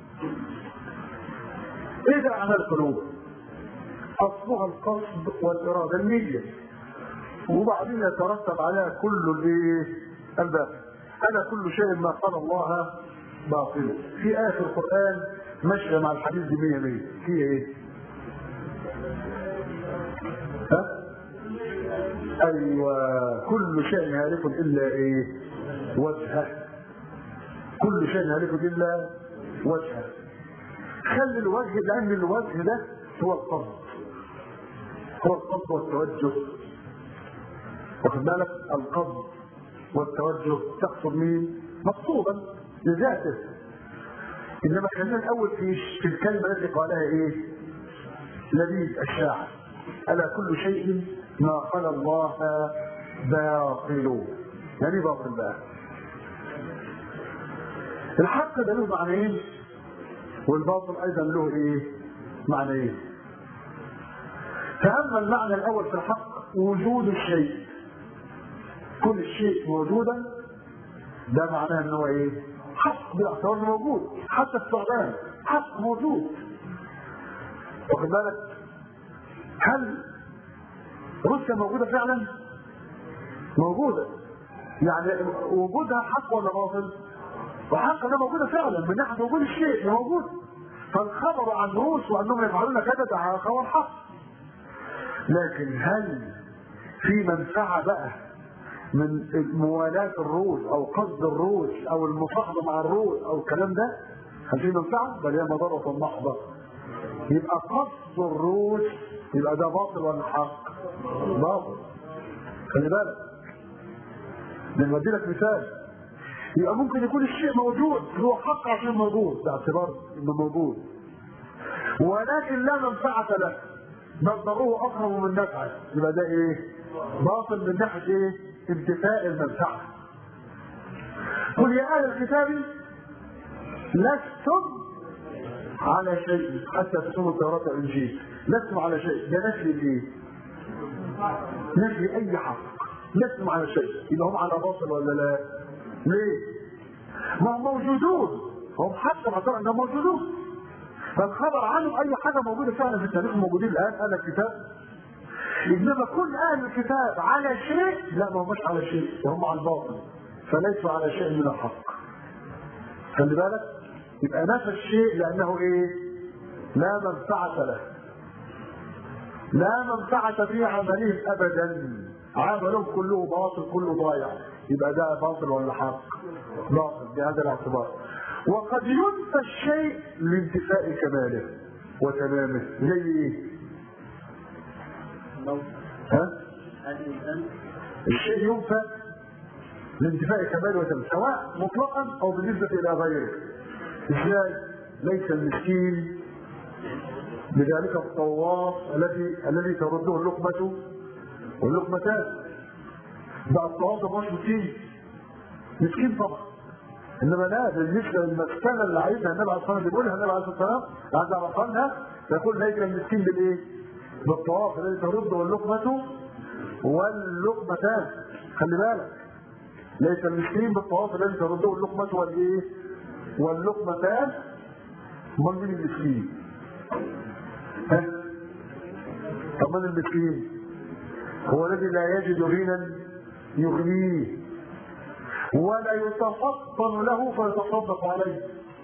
ايه ده اعمال القلوب اصلها القصد والاراده النيه وبعدين يترتب عليها كل الايه الباقي انا كل شيء ما قال الله باطل في اخر القران ماشيه مع الحديث دي 100 100 في ايه ها ايوه كل شيء هالك الا ايه وجهه كل شيء هالك الا وجهه خلي الوجه لان الوجه ده هو القصد هو القصد والتوجه واخد بالك القصد والتوجه تقصد مين؟ مقصودا لذاته انما خلينا الاول في في الكلمه التي قالها ايه؟ لبيب الشاعر الا كل شيء ما قال الله باطل يعني باطل بقى الحق ده له معنيين والباطل ايضا له ايه معنى ايه فاما المعنى الاول في الحق وجود الشيء كل الشيء موجودا ده معناه ان هو ايه حق بالاعتبار انه موجود حتى الثعبان حق موجود واخد بالك هل روسيا موجوده فعلا موجوده يعني وجودها حق ولا باطل وحق ده موجوده فعلا من ناحيه وجود الشيء ده موجود فالخبر عن روس وانهم يفعلون كذا ده خبر حق لكن هل في منفعه بقى من موالاة الروس او قصد الروس او المصاحبة مع الروس او الكلام ده هل في منفعة؟ بل هي مضرة محضة يبقى قصد الروس يبقى ده باطل ولا حق؟ باطل خلي بالك نودي لك مثال يبقى ممكن يكون الشيء موجود هو حق عشان موجود باعتبار انه موجود ولكن لا منفعة له بل ضروه اقرب من نفعه يبقى ده ايه؟ باطل من ناحية ايه؟ انتفاء المنفعة قل يا اهل الكتاب لستم على شيء حتى تكونوا التوراة والانجيل لستم على شيء ده نفي الايه؟ نفي اي حق لستم على شيء يبقى هم على باطل ولا لا؟ ليه؟ ما هم موجودون هم حتى معتبر انهم موجودون فالخبر عنهم اي حاجه موجوده فعلا في التاريخ موجودين الان اهل الكتاب انما كل اهل الكتاب على شيء لا ما هماش على شيء وهم على الباطل فليسوا على شيء من الحق خلي بالك يبقى نفى الشيء لانه ايه لا منفعه له لا منفعة في عملهم أبدا عملهم كله باطل كله ضايع يبقى ده باطل ولا حق باطل بهذا الاعتبار وقد ينفى الشيء لانتفاء كماله وتمامه زي ايه؟ ها؟ الشيء ينفى لانتفاء كماله وتمامه سواء مطلقا او بالنسبة الى غيره ازاي؟ ليس المسكين بذلك الطواف الذي الذي ترده اللقمة واللقمتان بقى الطواف ده مش مسكين مسكين طبعا انما لا بالنسبه للمسكنه اللي عايزها النبي عليه الصلاه والسلام بيقولها النبي عليه الصلاه والسلام بعد ما قالها يقول ليس المسكين بالايه؟ بالطواف الذي ترده اللقمه واللقمتان خلي بالك ليس المسكين بالطواف الذي ترده اللقمه والايه؟ واللقمتان امال مين المسكين؟ ها؟ طب من المسكين؟ هو الذي لا يجد غنى يغنيه ولا يتفطن له فيتصدق عليه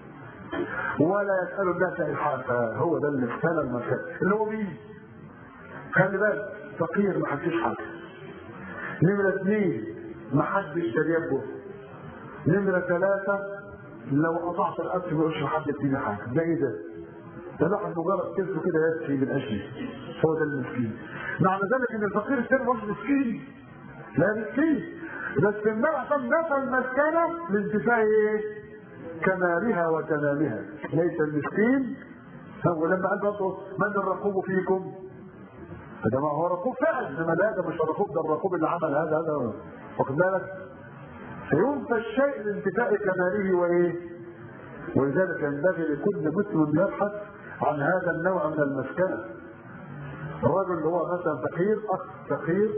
ولا يسأل الناس إلحافا هو ده اللي ابتلى المكان اللي هو مين؟ خلي بالك فقير ما حدش حاجة نمرة اثنين ما حدش تجيبه نمرة ثلاثة لو قطعت الأكل ما يقولش حد يديني حاجة ده إيه ده؟ ده الواحد مجرد كلمه كده يكفي من اجله هو ده المسكين معنى ذلك ان الفقير الثاني مش مسكين لا مسكين بس النبي عشان نفى المسكنه لانتفاء ايه؟ كمالها وتمامها ليس المسكين هو لما قال برضه من الرقوب فيكم؟ ده ما هو رقوب فعلا انما لا ده مش الرقوب ده الرقوب اللي عمل هذا هذا واخد بالك؟ فينفى الشيء لانتفاء كماله وايه؟ ولذلك ينبغي لكل مسلم يبحث عن هذا النوع من المسكنة الرجل اللي هو مثلا فقير أخ فقير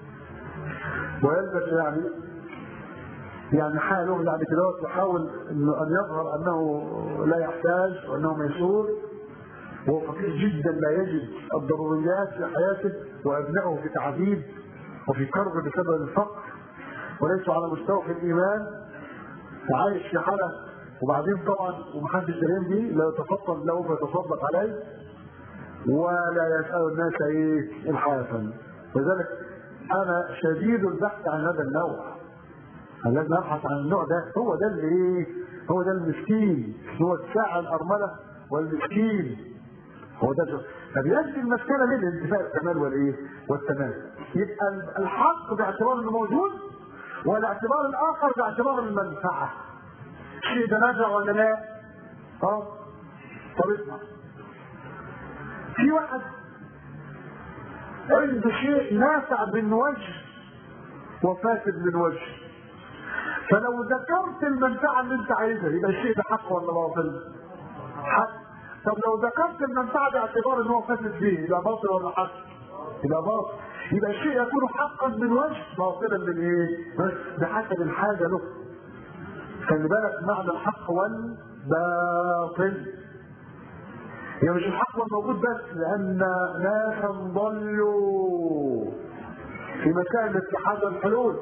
ويلبس يعني يعني حاله يعني كده يحاول أن يظهر أنه لا يحتاج وأنه ميسور وهو فقير جدا لا يجد الضروريات في حياته وأبنائه في تعذيب وفي كرب بسبب الفقر وليسوا على مستوى في الإيمان وعايش في حالة وبعدين طبعا ومحدش دريان بيه لا يتفضل له فيتصدق عليه ولا يسأل الناس ايه الحافا لذلك انا شديد البحث عن هذا النوع لازم ابحث عن النوع ده هو ده اللي ايه هو ده المسكين هو الساعة الأرملة والمسكين هو ده فبيأدي المسكنة ليه لانتفاء الكمال والايه والتمام يبقى الحق باعتبار انه موجود والاعتبار الاخر باعتبار المنفعه الشيء ده نافع ولا لا؟ اه طب اسمع في واحد عنده شيء نافع من وجه وفاسد من وجه فلو ذكرت المنفعه اللي انت عايزها يبقى الشيء ده حق ولا باطل؟ حق طب لو ذكرت المنفعه باعتبار ان هو فاسد فيه يبقى باطل ولا حق؟ يبقى باطل يبقى الشيء يكون حقا من وجه باطلا من ايه؟ بحسب الحاجه له خلي بالك معنى الحق والباطل هي مش الحق والموجود بس لان ناسا ضلوا في مكان اتحاد الحلول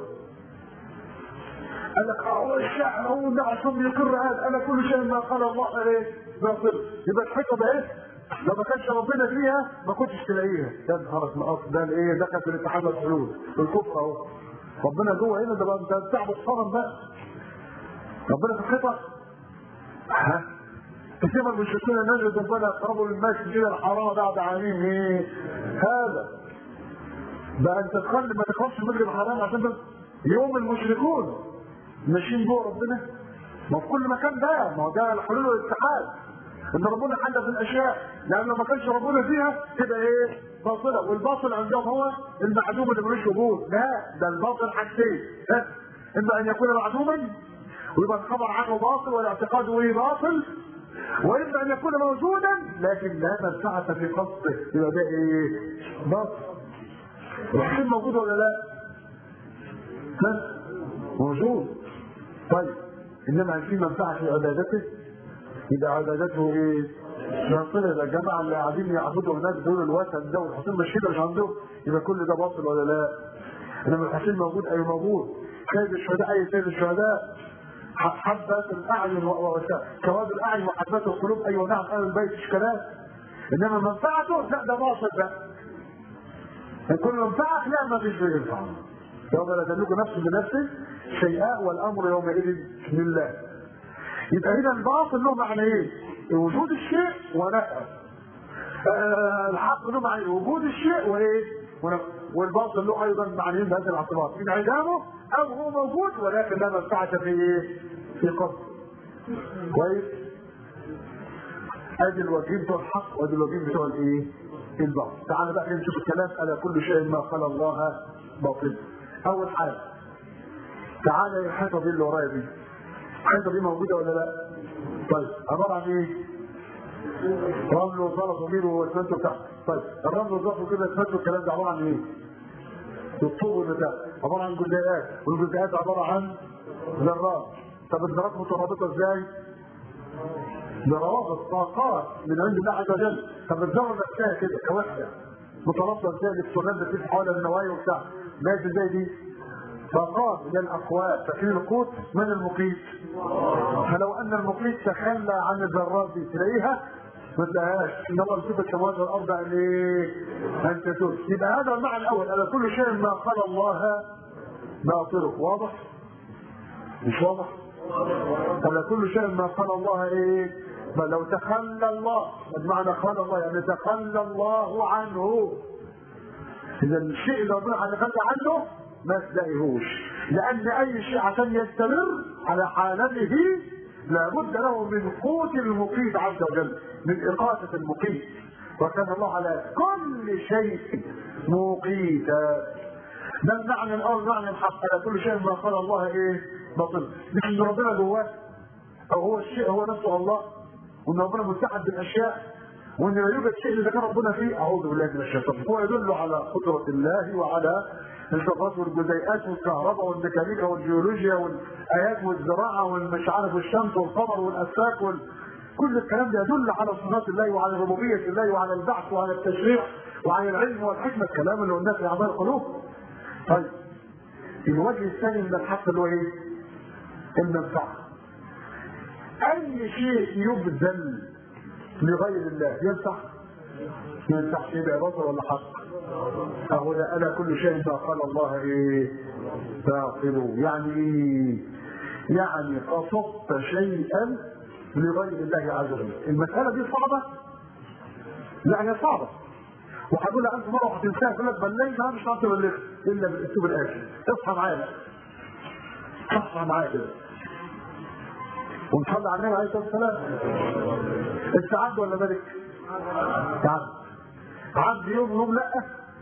قال لك هو الشعر هو معصوم يقر هذا انا كل شيء ما قال الله ايه باطل يبقى الحكمه ايه لو ما كانش ربنا فيها ما كنتش تلاقيها يا نهار اسود ده ايه دخل في الاتحاد والحلول في الكفر اهو ربنا جوه هنا ده بقى انت بتعبد صنم بقى ربنا في الخطه ها كثير من المشركين نجد ربنا يقربوا للمسجد الى الحرام بعد عامين ايه هذا بقى انت تخلي ما تخافش المسجد الحرام عشان بس يوم المشركون ماشيين جوه ربنا ما في كل مكان ده ما هو ده الحلول والاتحاد ان ربنا حدث الاشياء لان لو ما كانش ربنا فيها تبقى ايه باطله والباطل عندهم هو المعدوم اللي ملوش وجود لا ده الباطل حاجتين اما ان يكون معدوما ويبقى الخبر عنه باطل والاعتقاد به باطل واما ان يكون موجودا لكن لا منفعه في قصده يبقى ده ايه باطل الحين موجود ولا لا؟ ها؟ موجود طيب انما هل في منفعه في عبادته؟ اذا عبادته ايه؟ باطله يبقى الجماعه اللي قاعدين يعبدوا هناك دول الوثن ده والحسين مش كده مش عندهم يبقى كل ده باطل ولا لا؟ انما الحسين موجود ايوه موجود سيد الشهداء اي سيد الشهداء حبت الاعين سواد الاعين وحبات القلوب ايوه نعم اهل البيت اشكالات انما منفعته لا ده باطل ده كل منفعه لا ما فيش فيه ينفع يوم لا تملك نفس بنفسه شيئا والامر يومئذ لله يبقى هنا الباطل له معنى ايه؟ وجود الشيء ونفعه آه الحق له معنى وجود الشيء وايه؟ والباطل له ايضا معنيين بهذا الاعتبار انعدامه او هو موجود ولكن لا منفعه في ايه؟ في قصد كويس؟ ادي الوجهين بتوع الحق وادي الوجهين بتوع الايه؟ الباطل تعال بقى نشوف الكلام على كل شيء ما قال الله باطل اول حاجه تعالى الحيطه دي اللي ورايا دي الحيطه دي موجوده ولا لا؟ طيب عباره عن ايه؟ رمل وزلط وميل واسمنت بتاعه طيب الرمل والزلط وكده اسمنت الكلام ده عباره عن ايه؟ الطوب والبتاع عباره عن جزيئات والجزيئات عباره عن ذرات طب الذرات مترابطه ازاي؟ ذرات طاقات من عند الله عز وجل طب الذره نفسها كده كوحده مترابطه ازاي الالكترونات بتلف حول النوايا وبتاع ماشي ازاي دي؟ طاقات من الاقوات ففي القوت من المقيت فلو ان المقيت تخلى عن الذرات دي تلاقيها ما تلاقيهاش انما نصيب السماوات والارض ان ايه؟ ان تزول يبقى هذا المعنى الاول على كل شيء ما قال الله باطله واضح؟ مش واضح؟ على كل شيء ما قال الله ايه؟ فلو تخلى الله بمعنى قال الله يعني تخلى الله عنه اذا الشيء اللي ربنا هيتخلى عنه ما تلاقيهوش لان اي شيء عشان يستمر على حالته لابد له من قوت المقيت عز وجل من إقامة المقيت وكان الله على كل شيء مقيتا ده المعنى الاول معنى الحق على كل شيء ما قال الله ايه باطل مش ان ربنا جواه او هو الشيء هو نفسه الله وان ربنا متحد بالاشياء وان لا يوجد شيء اذا كان ربنا فيه اعوذ بالله من الشيطان هو يدل على قدره الله وعلى الفقرات والجزيئات والكهرباء والميكانيكا والجيولوجيا والايات والزراعه والمش عارف والشمس والقمر والاساك وال... كل الكلام ده يدل على صفات الله وعلى ربوبيه الله وعلى البعث وعلى التشريع وعلى العلم والحكمه الكلام اللي قلناه في اعمال القلوب. طيب الوجه الثاني من الحق اللي هو ايه؟ المنفعه. اي شيء يبذل لغير الله ينفع؟ ما ينفعش يبقى باطل ولا حق؟ فهو ده الا كل شيء ما قال الله ايه؟ باطل يعني ايه؟ يعني قصدت شيئا لغير الله عز وجل المسألة دي صعبة لا هي صعبة وهقولها ألف مرة وهتنساها يقول لك بلغنا مش هتعرف تبلغ إلا بالأسلوب الآتي اصحى معايا اصحى معايا كده ونصلي على النبي عليه الصلاة والسلام أنت عبد ولا ملك؟ عبد عبد يوم يوم لا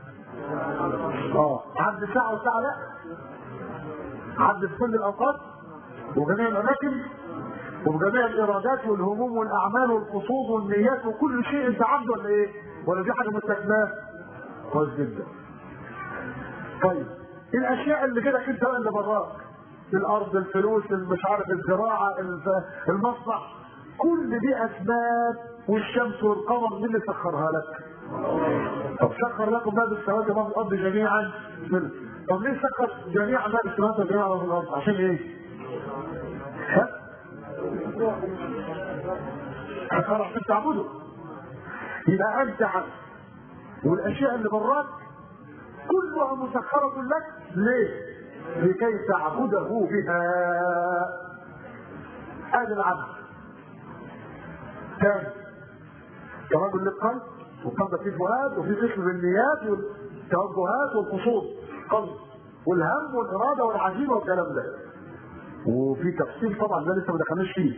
اه عبد ساعة وساعة لا عبد في كل الأوقات وجميع الأماكن وبجميع الارادات والهموم والاعمال والقصود والنيات وكل شيء انت عبد ولا ايه؟ ولا في حاجه مستثناه؟ كويس جدا. طيب الاشياء اللي كده انت بقى اللي براك الارض الفلوس مش عارف الزراعه الف- المصنع كل دي اسباب والشمس والقمر مين اللي سخرها لك؟ طب سخر لكم ما بالسماوات وما في الارض جميعا من- طب ليه سخر جميع ما بالسماوات وجميع ما في الارض؟ عشان ايه؟ ها؟ سخر عشان تعبده يبقى انت عبد والاشياء اللي براك كلها مسخرة لك ليه؟ لكي تعبده بها هذا العبد ثاني كرجل للقلب والقلب ده فيه فؤاد وفيه قسم بالنيات والتوجهات والقصود قلب والهم والاراده والعزيمه والكلام ده وفي تفصيل طبعا ده لسه ما دخلناش فيه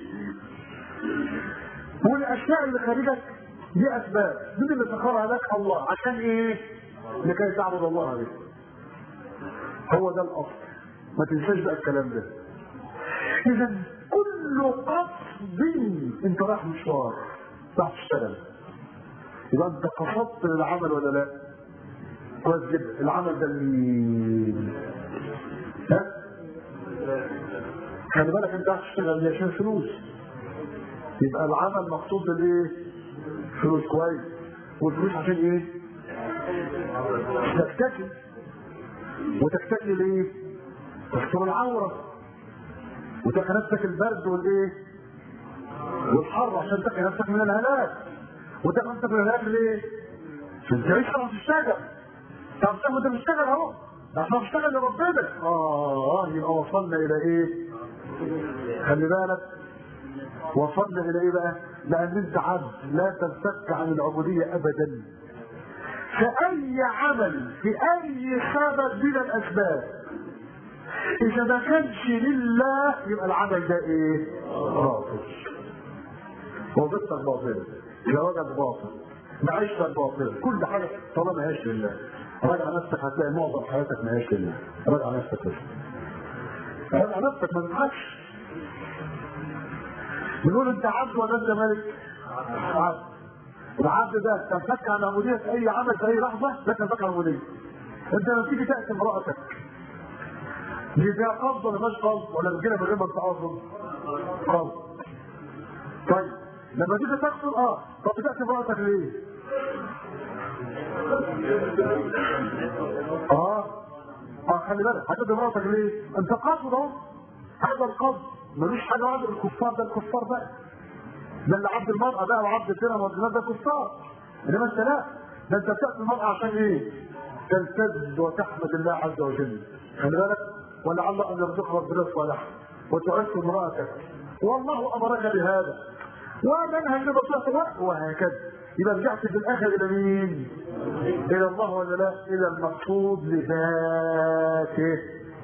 والاشياء اللي خارجك دي اسباب مين اللي سخرها لك الله عشان ايه لكي تعبد الله به هو ده الاصل ما تنساش بقى الكلام ده اذا كل قصد انت رايح مشوار رايح تشتغل يبقى انت قصدت للعمل ولا لا كويس جدا العمل ده مين ها خلي بالك انت رايح تشتغل ليه عشان فلوس يبقى العمل مقصود بالايه فلوس كويس والفلوس عشان ايه تكتفي وتكتفي ليه تستر العورة وتقي نفسك البرد والايه والحر عشان تقي نفسك من الهلاك وتقي نفسك من الهلاك ليه عشان تعيش على تشتغل طب تاخد تشتغل اهو عشان تشتغل لربنا اه يبقى وصلنا الى ايه خلي بالك وصلنا الى ايه بقى لان انت عبد لا تنفك عن العبودية ابدا فاي عمل في اي سبب من الاسباب اذا ما كانش لله يبقى العمل ده ايه باطل وظيفتك باطله جوابك باطل معيشتك باطل كل حاجه طالما ما هيش لله راجع نفسك هتلاقي معظم حياتك ما هيش لله راجع نفسك بس راجع نفسك ما تضحكش بنقول انت عبد ولا انت ملك؟ عبد العبد ده تنفك عن عبودية في أي عمل في أي لحظة لا تنفك عن عبودية. أنت لما تيجي تأتي امرأتك دي فيها قبض ولا مش قبض ولا بتجيلها من غير ما تعظم؟ قبض. طيب لما تيجي تقتل اه طب بتأتي امرأتك ليه؟ اه اه خلي بالك هتأتي امرأتك ليه؟ أنت قاصد أهو هذا القبض ملوش حاجة عند الكفار ده الكفار بقى ده اللي عبد المرأة بقى وعبد الدرهم والدينار ده كفار انما انت لا ده انت بتأتي المرأة عشان ايه؟ تلتز وتحمد الله عز وجل خلي بالك ولعل ان يرزقها ربنا صالحا وتعز امرأتك والله امرك بهذا ومنهج بصيرة وهكذا يبقى رجعت في الاخر الى مين؟ الى الله ولا لا؟ الى المقصود لذاته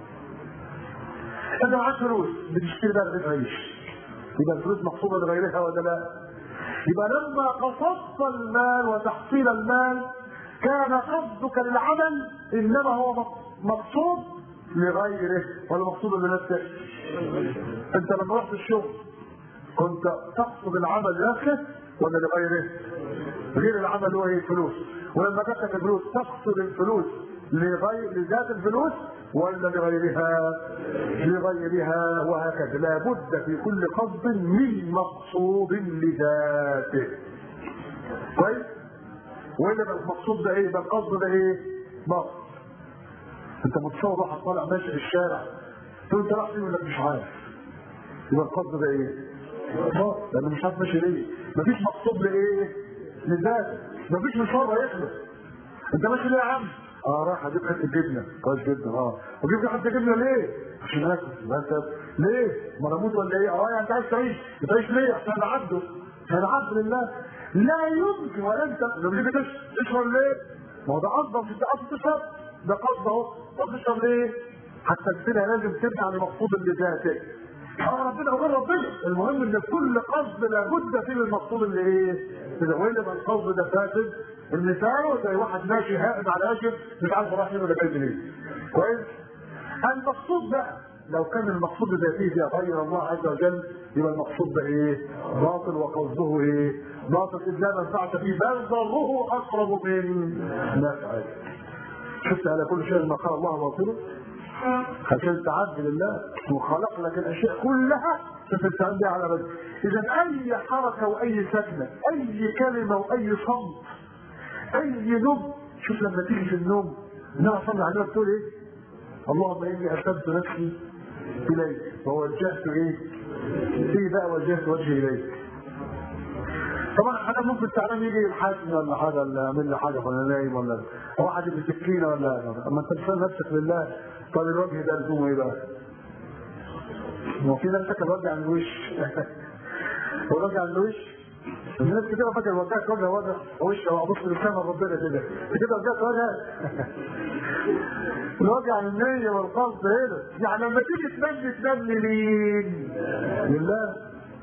انت معاك فلوس بتشتري بقى رغيف عيش يبقى الفلوس مقصوده لغيرها ولا لا؟ يبقى لما قصدت المال وتحصيل المال كان قصدك للعمل انما هو مقصود لغيره ولا مقصود لنفسك؟ انت لما رحت الشغل كنت تقصد العمل لنفسك ولا لغيره؟ غير العمل هو ايه فلوس ولما جاتك الفلوس تقصد الفلوس لغير لذات الفلوس ولا لغيرها لغيرها وهكذا لابد في كل قصد من مقصود لذاته كويس ولا بقى المقصود ده ايه ده القصد ده ايه مقصد انت متصور واحد طالع ماشي في الشارع تقول انت رايح فين ولا مش عارف يبقى القصد ده ايه مقصد لانه مش عارف ماشي ليه مفيش مقصود لايه لذاته مفيش مشوار هيخلص انت ماشي ليه يا عم اه رايح اجيب حته جبنه كويس جدا اه واجيب حته جبنه ليه؟ عشان اكل بس ليه؟ ما انا اموت ولا ايه؟ اه يعني انت عايز تعيش تعيش ليه؟ عشان انا عبده عشان انا عبد لله لا يمكن ولا انت لما تيجي تشرب ليه؟ ما هو ده قصده مش ده قصد تشرب ده قصد اهو طب تشرب ليه؟ حتى السنه لازم ترجع لمقصود لذاته اه ربنا وغير ربنا المهم ان كل قصد لابد فيه من المقصود اللي ايه؟ اذا وين القصد ده فاسد المثال زي واحد ماشي هائم على اشر مش عارف رايح فين ولا جاي منين كويس المقصود بقى لو كان المقصود بذاته غير الله عز وجل يبقى المقصود ده ايه؟ باطل وقصده ايه؟ باطل اذ لا منفعه فيه بل ضره اقرب من نفعه. شفت على كل شيء ما قال الله باطله؟ عشان تعبد لله وخلق لك الاشياء كلها عشان تعبد على بس اذا اي حركه واي سكنه اي كلمه واي صمت اي نوم شوف لما تيجي في النوم النبي صلى الله عليه وسلم تقول ايه؟ اللهم اني اسلمت نفسي اليك ووجهت ايه؟ ايه بقى وجهت وجهي اليك طبعا حاجه ممكن تعلم يجي يلحقني ولا حاجه ولا يعمل لي حاجه وانا نايم ولا واحد بسكينه ولا اما انت بتسال نفسك لله طب الوجه ده لزومه ايه بقى؟ هو في ناس فاكر الوجه عن الوش هو الوجه عن الوش في ناس كتير فاكر وجهك وجه وجه وش او ابص لسان ربنا كده كده وجهك وجه الوجه عن النية والقصد هنا يعني لما تيجي تنام تنام لمين؟ لله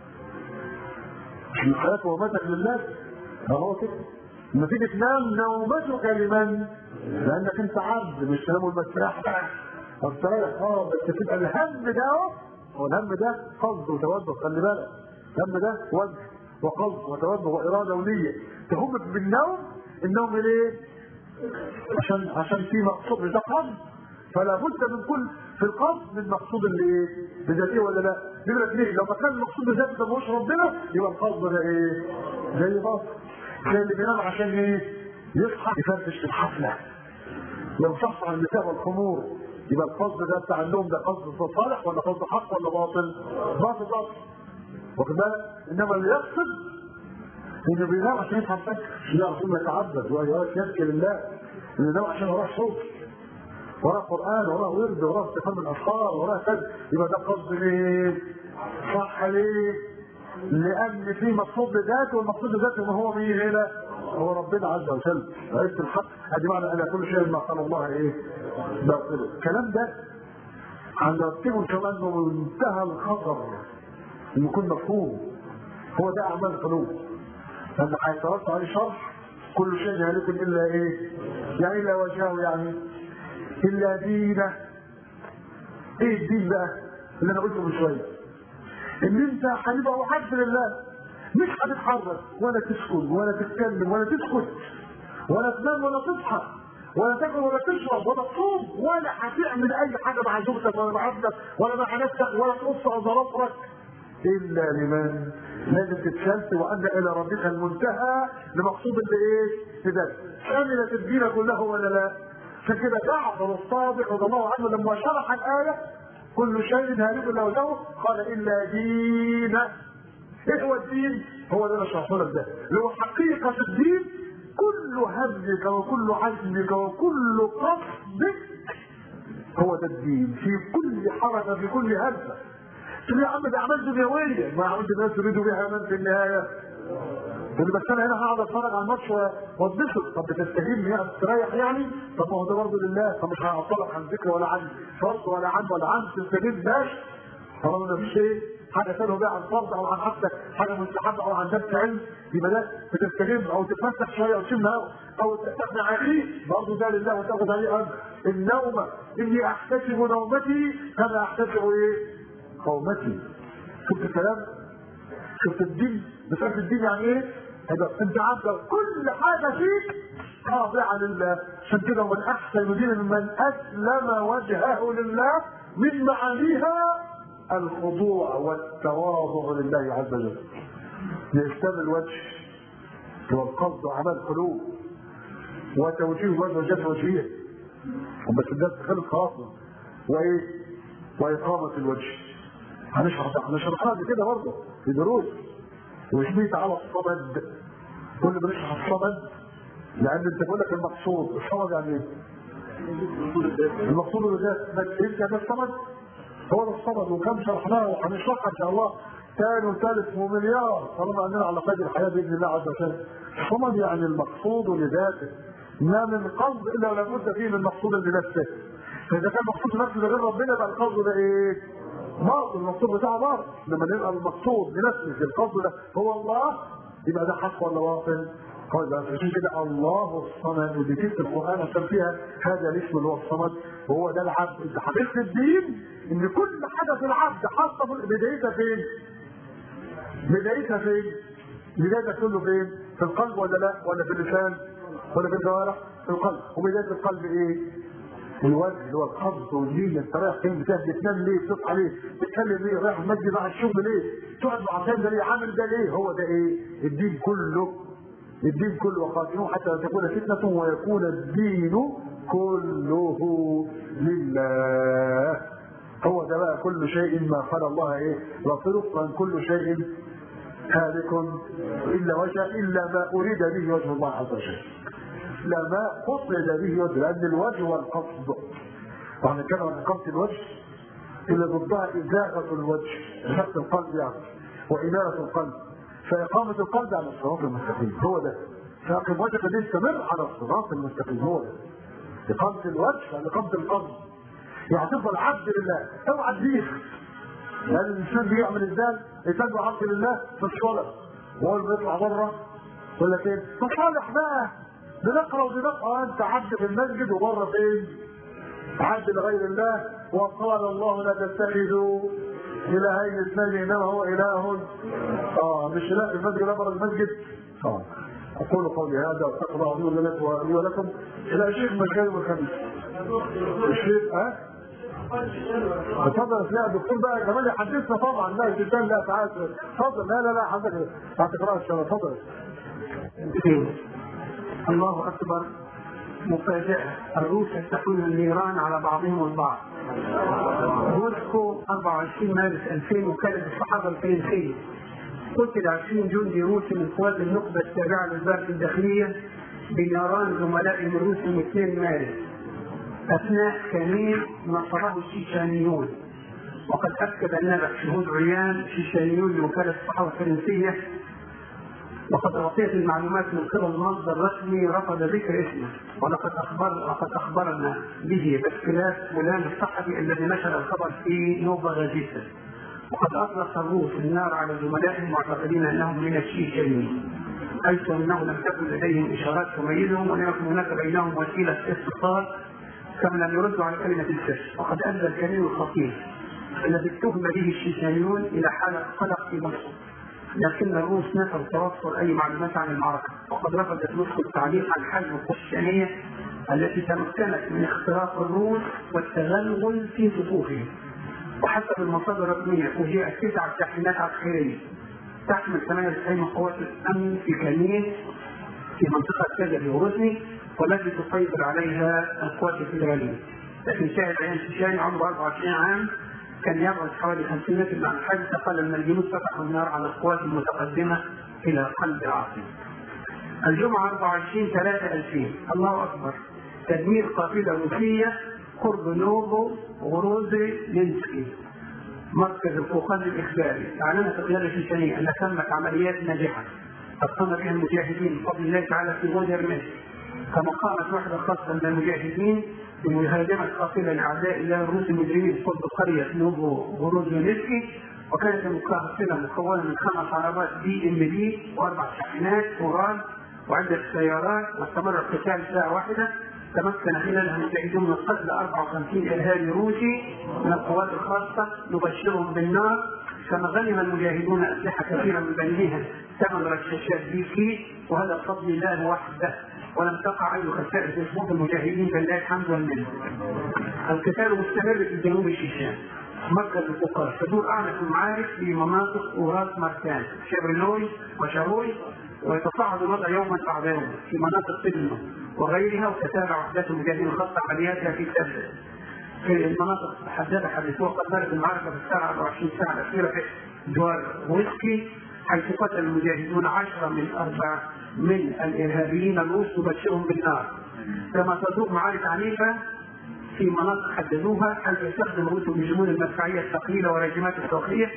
مش من حياتك وماتك لله اهو كده لما تيجي تنام نومتك لمن؟ لانك انت عبد مش تنام المسرح بقى فاستريح اه بس تبقى الهم ده اهو هو الهم ده قصد وتوجه خلي بالك الهم ده وجه وقصد وتوجه واراده ونيه تهمك بالنوم النوم ليه؟ عشان عشان في مقصود ده قصد فلا بد من كل في القصد من مقصود اللي ايه؟ بذاته ولا لا؟ نمرة اثنين لو ما كان المقصود بذاته ده مش ربنا يبقى القصد ده ايه؟ زي باطل زي اللي بينام عشان ايه؟ يصحى يفرفش في الحفله لو شخص عن النساء والخمور يبقى القصد ده بتاع النوم ده قصد صالح ولا قصد حق ولا باطل؟ باطل باطل واخد بالك؟ انما اللي يقصد انه بينام عشان يفهم فكر لا عشان يتعبد ويبكي لله انه بينام عشان وراه صوت وراه قران وراه ورد وراه استفهام من الاذكار وراه كذا يبقى ده قصد ليه؟ صح ليه؟ لان في مقصود لذاته والمقصود لذاته ما هو مين هنا؟ هو ربنا عز وجل عرفت الحق ادي معنى ان كل شيء ما قال الله ايه؟ باطله الكلام ده هنرتبه كمان بمنتهى الخطر انه يكون مفهوم هو ده اعمال القلوب لما هيتوسع عليه شرح كل شيء هالك الا ايه؟ يعني الا وجهه يعني الا دينه ايه الدين بقى؟ اللي انا قلته من شويه ان انت هتبقى وحد لله مش هتتحرك ولا تسكن ولا تتكلم ولا تسكت ولا تنام ولا تصحى ولا تاكل ولا تشرب ولا تصوم ولا هتعمل اي حاجه مع زوجتك ولا مع ابنك ولا مع نفسك ولا تقص اظافرك الا لمن لازم تتشلت وان الى ربك المنتهى لمقصود اللي ايه؟ ده شملت الدين كله ولا لا؟ عشان كده جعفر الصادق رضي الله عنه لما شرح الايه كل شيء هالك له له قال الا دين ايه هو الدين؟ هو اللي انا شرحه لك ده اللي هو حقيقه الدين كل همك وكل عزمك وكل قصدك هو ده الدين في كل حركه في كل همسه تقول يا عم ده اعمال دنيويه ما عملت الناس يريدوا بها من في النهايه تقول بس انا هنا هقعد اتفرج على الماتش واتبسط طب بتستهين يعني تريح يعني طب ما هو ده برضه لله طب مش هعطلك عن ذكر ولا عن فرض ولا عن ولا عن تستفيد باش طالما ما فيش ايه حاجه تنهى بيها عن فرض او عن حاجتك حاجه مستحبه او عن درس علم يبقى ده بتستجيب او تتفسح شويه او تشم هوا او تستغنى اخيه برضه ده لله وتاخد عليه اجر النوم اني احتسب نومتي كما احتسب ايه؟ قومتي شفت الكلام؟ شفت الدين؟ بتعرف الدين يعني ايه؟ هيبقى انت عندك كل حاجه فيك خاضعه لله عشان كده من احسن دين ممن اسلم وجهه لله من معانيها الخضوع والتواضع لله عز وجل لإسلام الوجه والقصد وعمل القلوب وتوجيه وجه وجه وجهيه بس الناس تخلص خلاص وايه واقامه الوجه هنشرح هنشرحها دي كده برضه في دروس واسميه تعالى الصمد كل بنشرح الصمد لان انت بقول لك المقصود الصمد يعني ايه؟ المقصود بالذات انك انت ده الصمد هو ده الصمد وكم شرحناه وهنشرحها ان شاء الله ثاني وثالث ومليار طالما عندنا على قيد الحياه باذن الله عز وجل الصمد يعني المقصود لذاته ما من قصد الا لابد فيه من مقصود لنفسه فاذا كان مقصود نفسه غير ربنا يبقى القصد ده ايه؟ باطل المقصود بتاعه باطل لما نبقى المقصود لنفسه القصد ده هو الله يبقى ده حق ولا باطل؟ قال بقى عشان كده الله الصمد ودي في القران عشان فيها هذا الاسم اللي هو الصمد وهو ده العبد انت حقيقه الدين ان كل حاجه في العبد حاطه بدايتها فين؟ بدايتها فين؟ بدايتها كله فين؟ في القلب ولا لا؟ ولا في اللسان؟ ولا في الجوارح؟ في القلب وبدايه القلب ايه؟ الوجه اللي هو القبض والنية انت رايح فين بتاع بتنام ليه بتصحى ليه بتتكلم ليه رايح المسجد مع الشغل ليه تقعد مع فلان ده ليه عامل ده ليه هو ده ايه الدين كله الدين كله وقاتلوه حتى لا تكون فتنة ويكون الدين كله لله هو ده بقى كل شيء ما خلى الله ايه باطله وان كل شيء هالك الا وجه الا ما اريد به وجه الله عز وجل لا ما قصد به وجه لان الوجه والقصد واحنا كان عن اقامه الوجه اللي ضدها ازاغه الوجه نفس القلب يعني واناره القلب فاقامه القلب على الصراط المستقيم هو ده فاقم وجهك ليستمر على الصراط المستقيم هو ده اقامه الوجه يعني اقامه القلب يعني تفضل عبد لله اوعى تزيغ لان الانسان بيعمل ازاي يتبع عبد لله في الصلاه وهو بيطلع بره يقول لك ايه تصالح بقى بنقرا وبنقرا انت عبد في المسجد وبره فين؟ عبد لغير الله وقال الله لا تتخذوا الهين اثنين انما هو اله اه مش اله في المسجد لا بره المسجد اه اقول قولي هذا واستغفر الله لي ولكم ولي ولكم الى شيخ مكان والخميس الشيخ ها اتفضل يا دكتور بقى كمان يحدثنا طبعا لا جدا لا تعال اتفضل لا لا لا حضرتك هتقرا الشباب اتفضل الله اكبر مفاجأة الروس يفتحون النيران على بعضهم البعض. موسكو 24 مارس 2000 وكالة الصحافة الفرنسية قتل 20 جندي روسي من قوات النخبة التابعة لوزارة الداخلية بنيران زملائهم الروس 2 مارس أثناء كمين نصره الشيشانيون وقد أكد النبأ شهود عيان شيشانيون لوكالة الصحافة الفرنسية وقد أعطيت المعلومات من قبل مصدر رسمي رفض ذكر اسمه ولقد أخبر وقد أخبرنا به باختلاف فلان الصحفي الذي نشر الخبر في نوفا غازيتا وقد أطلق الروس النار على زملائهم معتقدين أنهم من الشيشانيين حيث أنه لم تكن لديهم إشارات تميزهم ولم يكن هناك بينهم وسيلة اتصال كما لم يردوا على كلمة السر وقد أدى الكريم الخطير الذي اتهم به الشيشانيون إلى حالة قلق في مصر لكن الروس نفوا توفر اي معلومات عن المعركه وقد رفضت موسكو التعليق عن حجم القوى الشاميه التي تمكنت من اختراق الروس والتغلغل في صفوفهم وحسب المصادر الرسميه فوجئت تسع شاحنات عسكريه تحمل 98 قوات الامن في كمين في منطقه كذا وغزني والتي تسيطر عليها القوات الفدراليه لكن شاهد عيان شيشاني عمره 24 عام كان يبعد حوالي 50 متر عن الحادثة قال أن الجنود فتحوا النار على القوات المتقدمة إلى قلب العاصمة. الجمعة 24 3 2000 الله أكبر تدمير قافلة روسية قرب نوفو غروزي لينسكي مركز الفوقان الإخباري أعلنت القيادة الشيشانية أن تمت عمليات ناجحة قد قام بها المجاهدين بفضل الله تعالى في غودر مصر كما قامت وحدة خاصة من المجاهدين بمهاجمة قافلة لأعداء الله الروس المجرمين قرب قرية نوفو غوروزيونسكي وكانت القافلة مكونة من خمس عربات بي ام بي وأربع شاحنات أوران وعدة سيارات واستمر القتال ساعة واحدة تمكن خلالها المجاهدون من قتل 54 إرهابي روسي من القوات الخاصة نبشرهم بالنار كما غنم المجاهدون أسلحة كثيرة من بينها ثمان رشاشات بي كي وهذا بفضل الله وحده ولم تقع اي خسائر في صفوف المجاهدين فلله الحمد والمنه. القتال مستمر في جنوب الشيشان. مركز الفقراء تدور اعنف المعارك في مناطق اوراس ماركان شابرلوي وشاروي ويتصاعد الوضع يوما بعد يوم في مناطق سلمة وغيرها وتتابع وحدات المجاهدين الخاصة عملياتها في كذا في المناطق المحددة حدثوها قد بدأت المعركة في الساعة 24 ساعة الأخيرة في جوار ويسكي حيث قتل المجاهدون عشرة من أربع من الارهابيين الروس تبشرهم بالنار كما تدور معارك عنيفه في مناطق حددوها حيث يستخدم الروس المجرمون المدفعيه الثقيله والهجمات الصاروخيه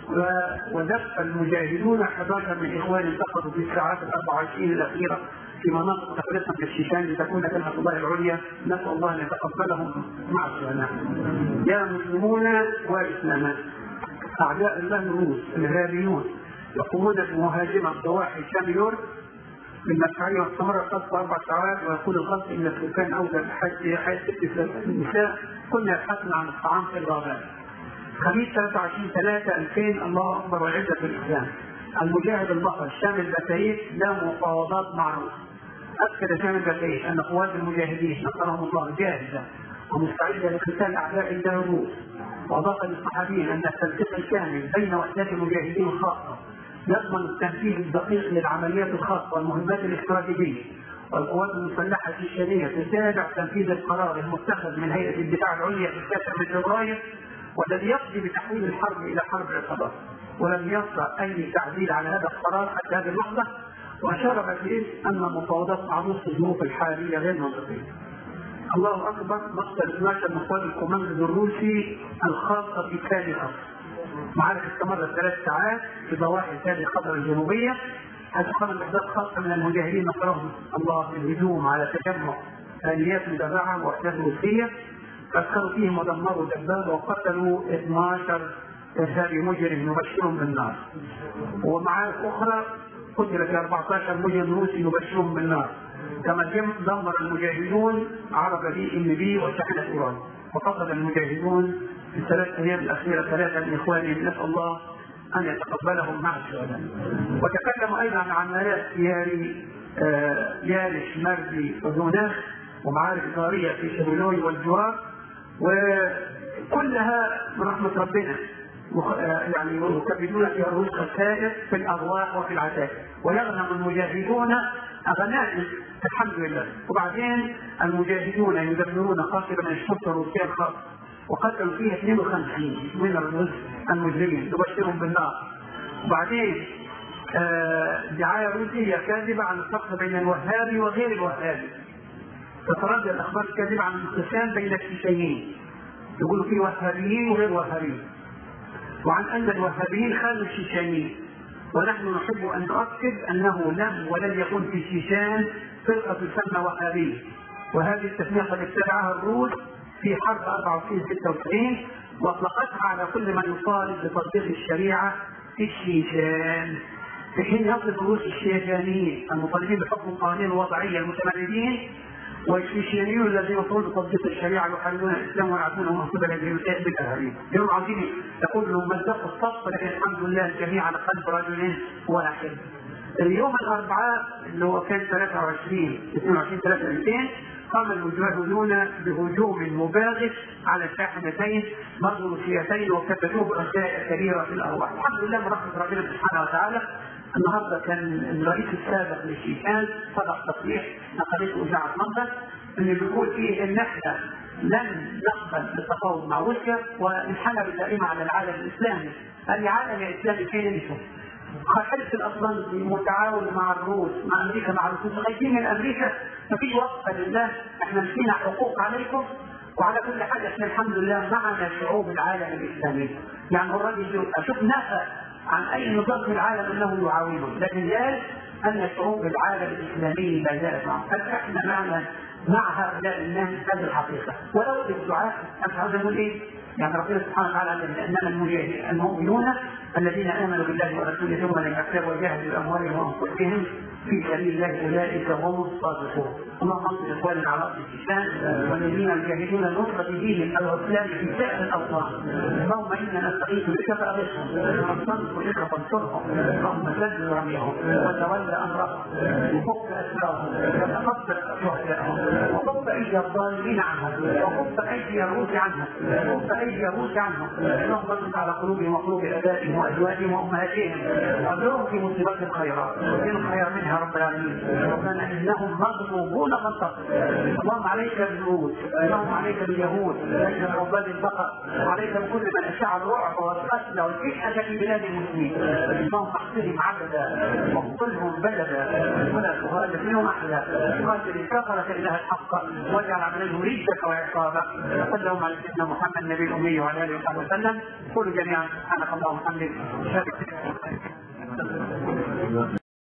ودف المجاهدون 11 من اخوان انتقدوا في الساعات ال 24 الاخيره في مناطق متفرقه من الشيشان لتكون كلمه الله العليا نسال الله ان يتقبلهم مع السلامه. يا مسلمون واسلامات اعداء الله الروس الارهابيون يقومون بمهاجمه ضواحي شام يورك بالمدفعية واستمر القصف أربع ساعات ويكون القصف إن السكان أولى بحياة حياة النساء كنا يبحثن عن الطعام في الغابات. خميس 23 3 2000 الله أكبر والعزة في الإسلام. المجاهد البطل شامل بسيط لا مفاوضات مع الروس. أكد شامل بسيط أن قوات المجاهدين نصرهم الله جاهزة ومستعدة لقتال أعداء الله الروس. وأضاف للصحابيين أن التنسيق الكامل بين وحدات المجاهدين الخاصة يضمن التنفيذ الدقيق للعمليات الخاصة والمهمات الاستراتيجية والقوات المسلحة الشيشانية تتابع تنفيذ القرار المتخذ من هيئة الدفاع العليا في التاسع من فبراير والذي يقضي بتحويل الحرب إلى حرب عصابات ولم يصدر أي تعديل على هذا القرار حتى هذه اللحظة وأشار بكير أن المفاوضات مع روسيا الظروف الحالية غير منطقية. الله أكبر مقتل 12 من قوات الكوماندو الروسي الخاصة بثاني الأرض. معركة استمرت ثلاث ساعات في ضواحي ثاني قطر الجنوبية حيث قام الأحداث خاصة من المجاهدين نصرهم الله بالهجوم على تجمع آليات مدرعة وأحداث روسية فأدخلوا فيهم ودمروا دبابة وقتلوا 12 إرهابي مجرم يبشرهم بالنار ومعارك أخرى قتل في 14 مجرم روسي يبشرهم بالنار كما دمر المجاهدون عرب بي ام بي وشحنة ايران وفقد المجاهدون في الثلاث ايام الاخيره ثلاثه من اخوانهم نسال الله ان يتقبلهم مع الشهداء. وتكلم ايضا عن عمليات ياري آه يارش مردي وزوناخ ومعارك ناريه في شبلوي والجوار وكلها من رحمه ربنا يعني يكبدون فيها الروس خسائر في الارواح وفي العساكر ويغنم المجاهدون غنائم الحمد لله وبعدين المجاهدون يدمرون قاصرة من الشرطه الروسيه الخاصه وقتلوا فيها 52 من الروس المجرمين يبشرهم بالنار وبعدين آه دعايه روسيه كاذبه عن الفرق بين الوهابي وغير الوهابي تتردد الاخبار الكاذبه عن الانقسام بين الشيشانيين يقولوا في وهابيين وغير وهابيين وعن ان الوهابيين خانوا الشيشانيين ونحن نحب ان نؤكد انه لم ولن يكون في شيشان فرقه تسمى وهابيه وهذه التسميه قد ابتدعها الروس في حرب 94 96 واطلقتها على كل من يطالب بتطبيق الشريعه في الشيشان في حين يصف الروس الشيشانيين المطالبين بحكم القوانين الوضعيه المتمردين والشيشانيون الذين يطلبون تطبيق الشريعه يحاربون الاسلام ويعرفونه من قبل الجنسيات بالارهابيين. اليوم عاوزين يقول لهم مزقوا الصف لكن الحمد لله الجميع على قلب رجل واحد. اليوم الاربعاء اللي هو كان 23 22 3 200 قام المجاهدون بهجوم مباغت على شاحنتين مرضوشيتين وكبدوه برسائل كبيره في الارواح، الحمد لله من رحمه ربنا سبحانه وتعالى النهارده كان الرئيس السابق للشيشان صدق تصريح نقلته اذاعه منبر انه بيقول فيه ان احنا لن نقبل بالتفاوض مع روسيا والحلب الدائمه على العالم الاسلامي، العالم الاسلامي فين انتم؟ حلف الاطلنطي متعاون مع الروس مع امريكا مع الروس خايفين من امريكا مفيش وقفه لله احنا مشينا حقوق عليكم وعلى كل حال احنا الحمد لله معنا شعوب العالم الاسلامي يعني هو الراجل اشوف نفى عن اي نظام في العالم انه يعاونه لكن قال ان شعوب العالم الاسلامي لا زالت معه فاحنا معنا مع هؤلاء الناس هذه الحقيقه ولو بالدعاء انا عاوز اقول ايه؟ يعني ربنا سبحانه وتعالى انما المجاهدين المؤمنون الذين امنوا بالله ورسوله ثم لم يكفروا وجاهدوا باموالهم وانفسهم في سبيل الله اولئك هم الصادقون. اللهم انصر اخواننا على ارض الشيشان والذين يجاهدون نصرة دينهم الاسلام في سائر الاوطان. اللهم انا نستغيث بك فاغثهم ونستنصر بك فانصرهم. اللهم سدد رميهم وتولى امرهم وفك اسرارهم وتقبل شهدائهم وكف ايدي الظالمين عنهم وكف ايدي الروس عنهم وكف ايدي الروس عنهم. اللهم انصر على قلوبهم وقلوب ابائهم وازواجهم وامهاتهم واجرهم في مصيبات الخيرات وفي الخير منها رب العالمين ربنا انهم مغلوبون فانتصر اللهم عليك بالروس اللهم عليك باليهود عليك بعباد البقر وعليك بكل من اشاع الرعب والقتل والفتنه في بلاد المسلمين اللهم احصهم عددا واقتلهم بلدا ولا تغادر منهم احدا قاتل الكفره اله الحق واجعل عملهم رجك وعقابك وصلى اللهم على سيدنا محمد النبي الامي وعلى اله وصحبه وسلم قولوا جميعا سبحانك اللهم وبحمدك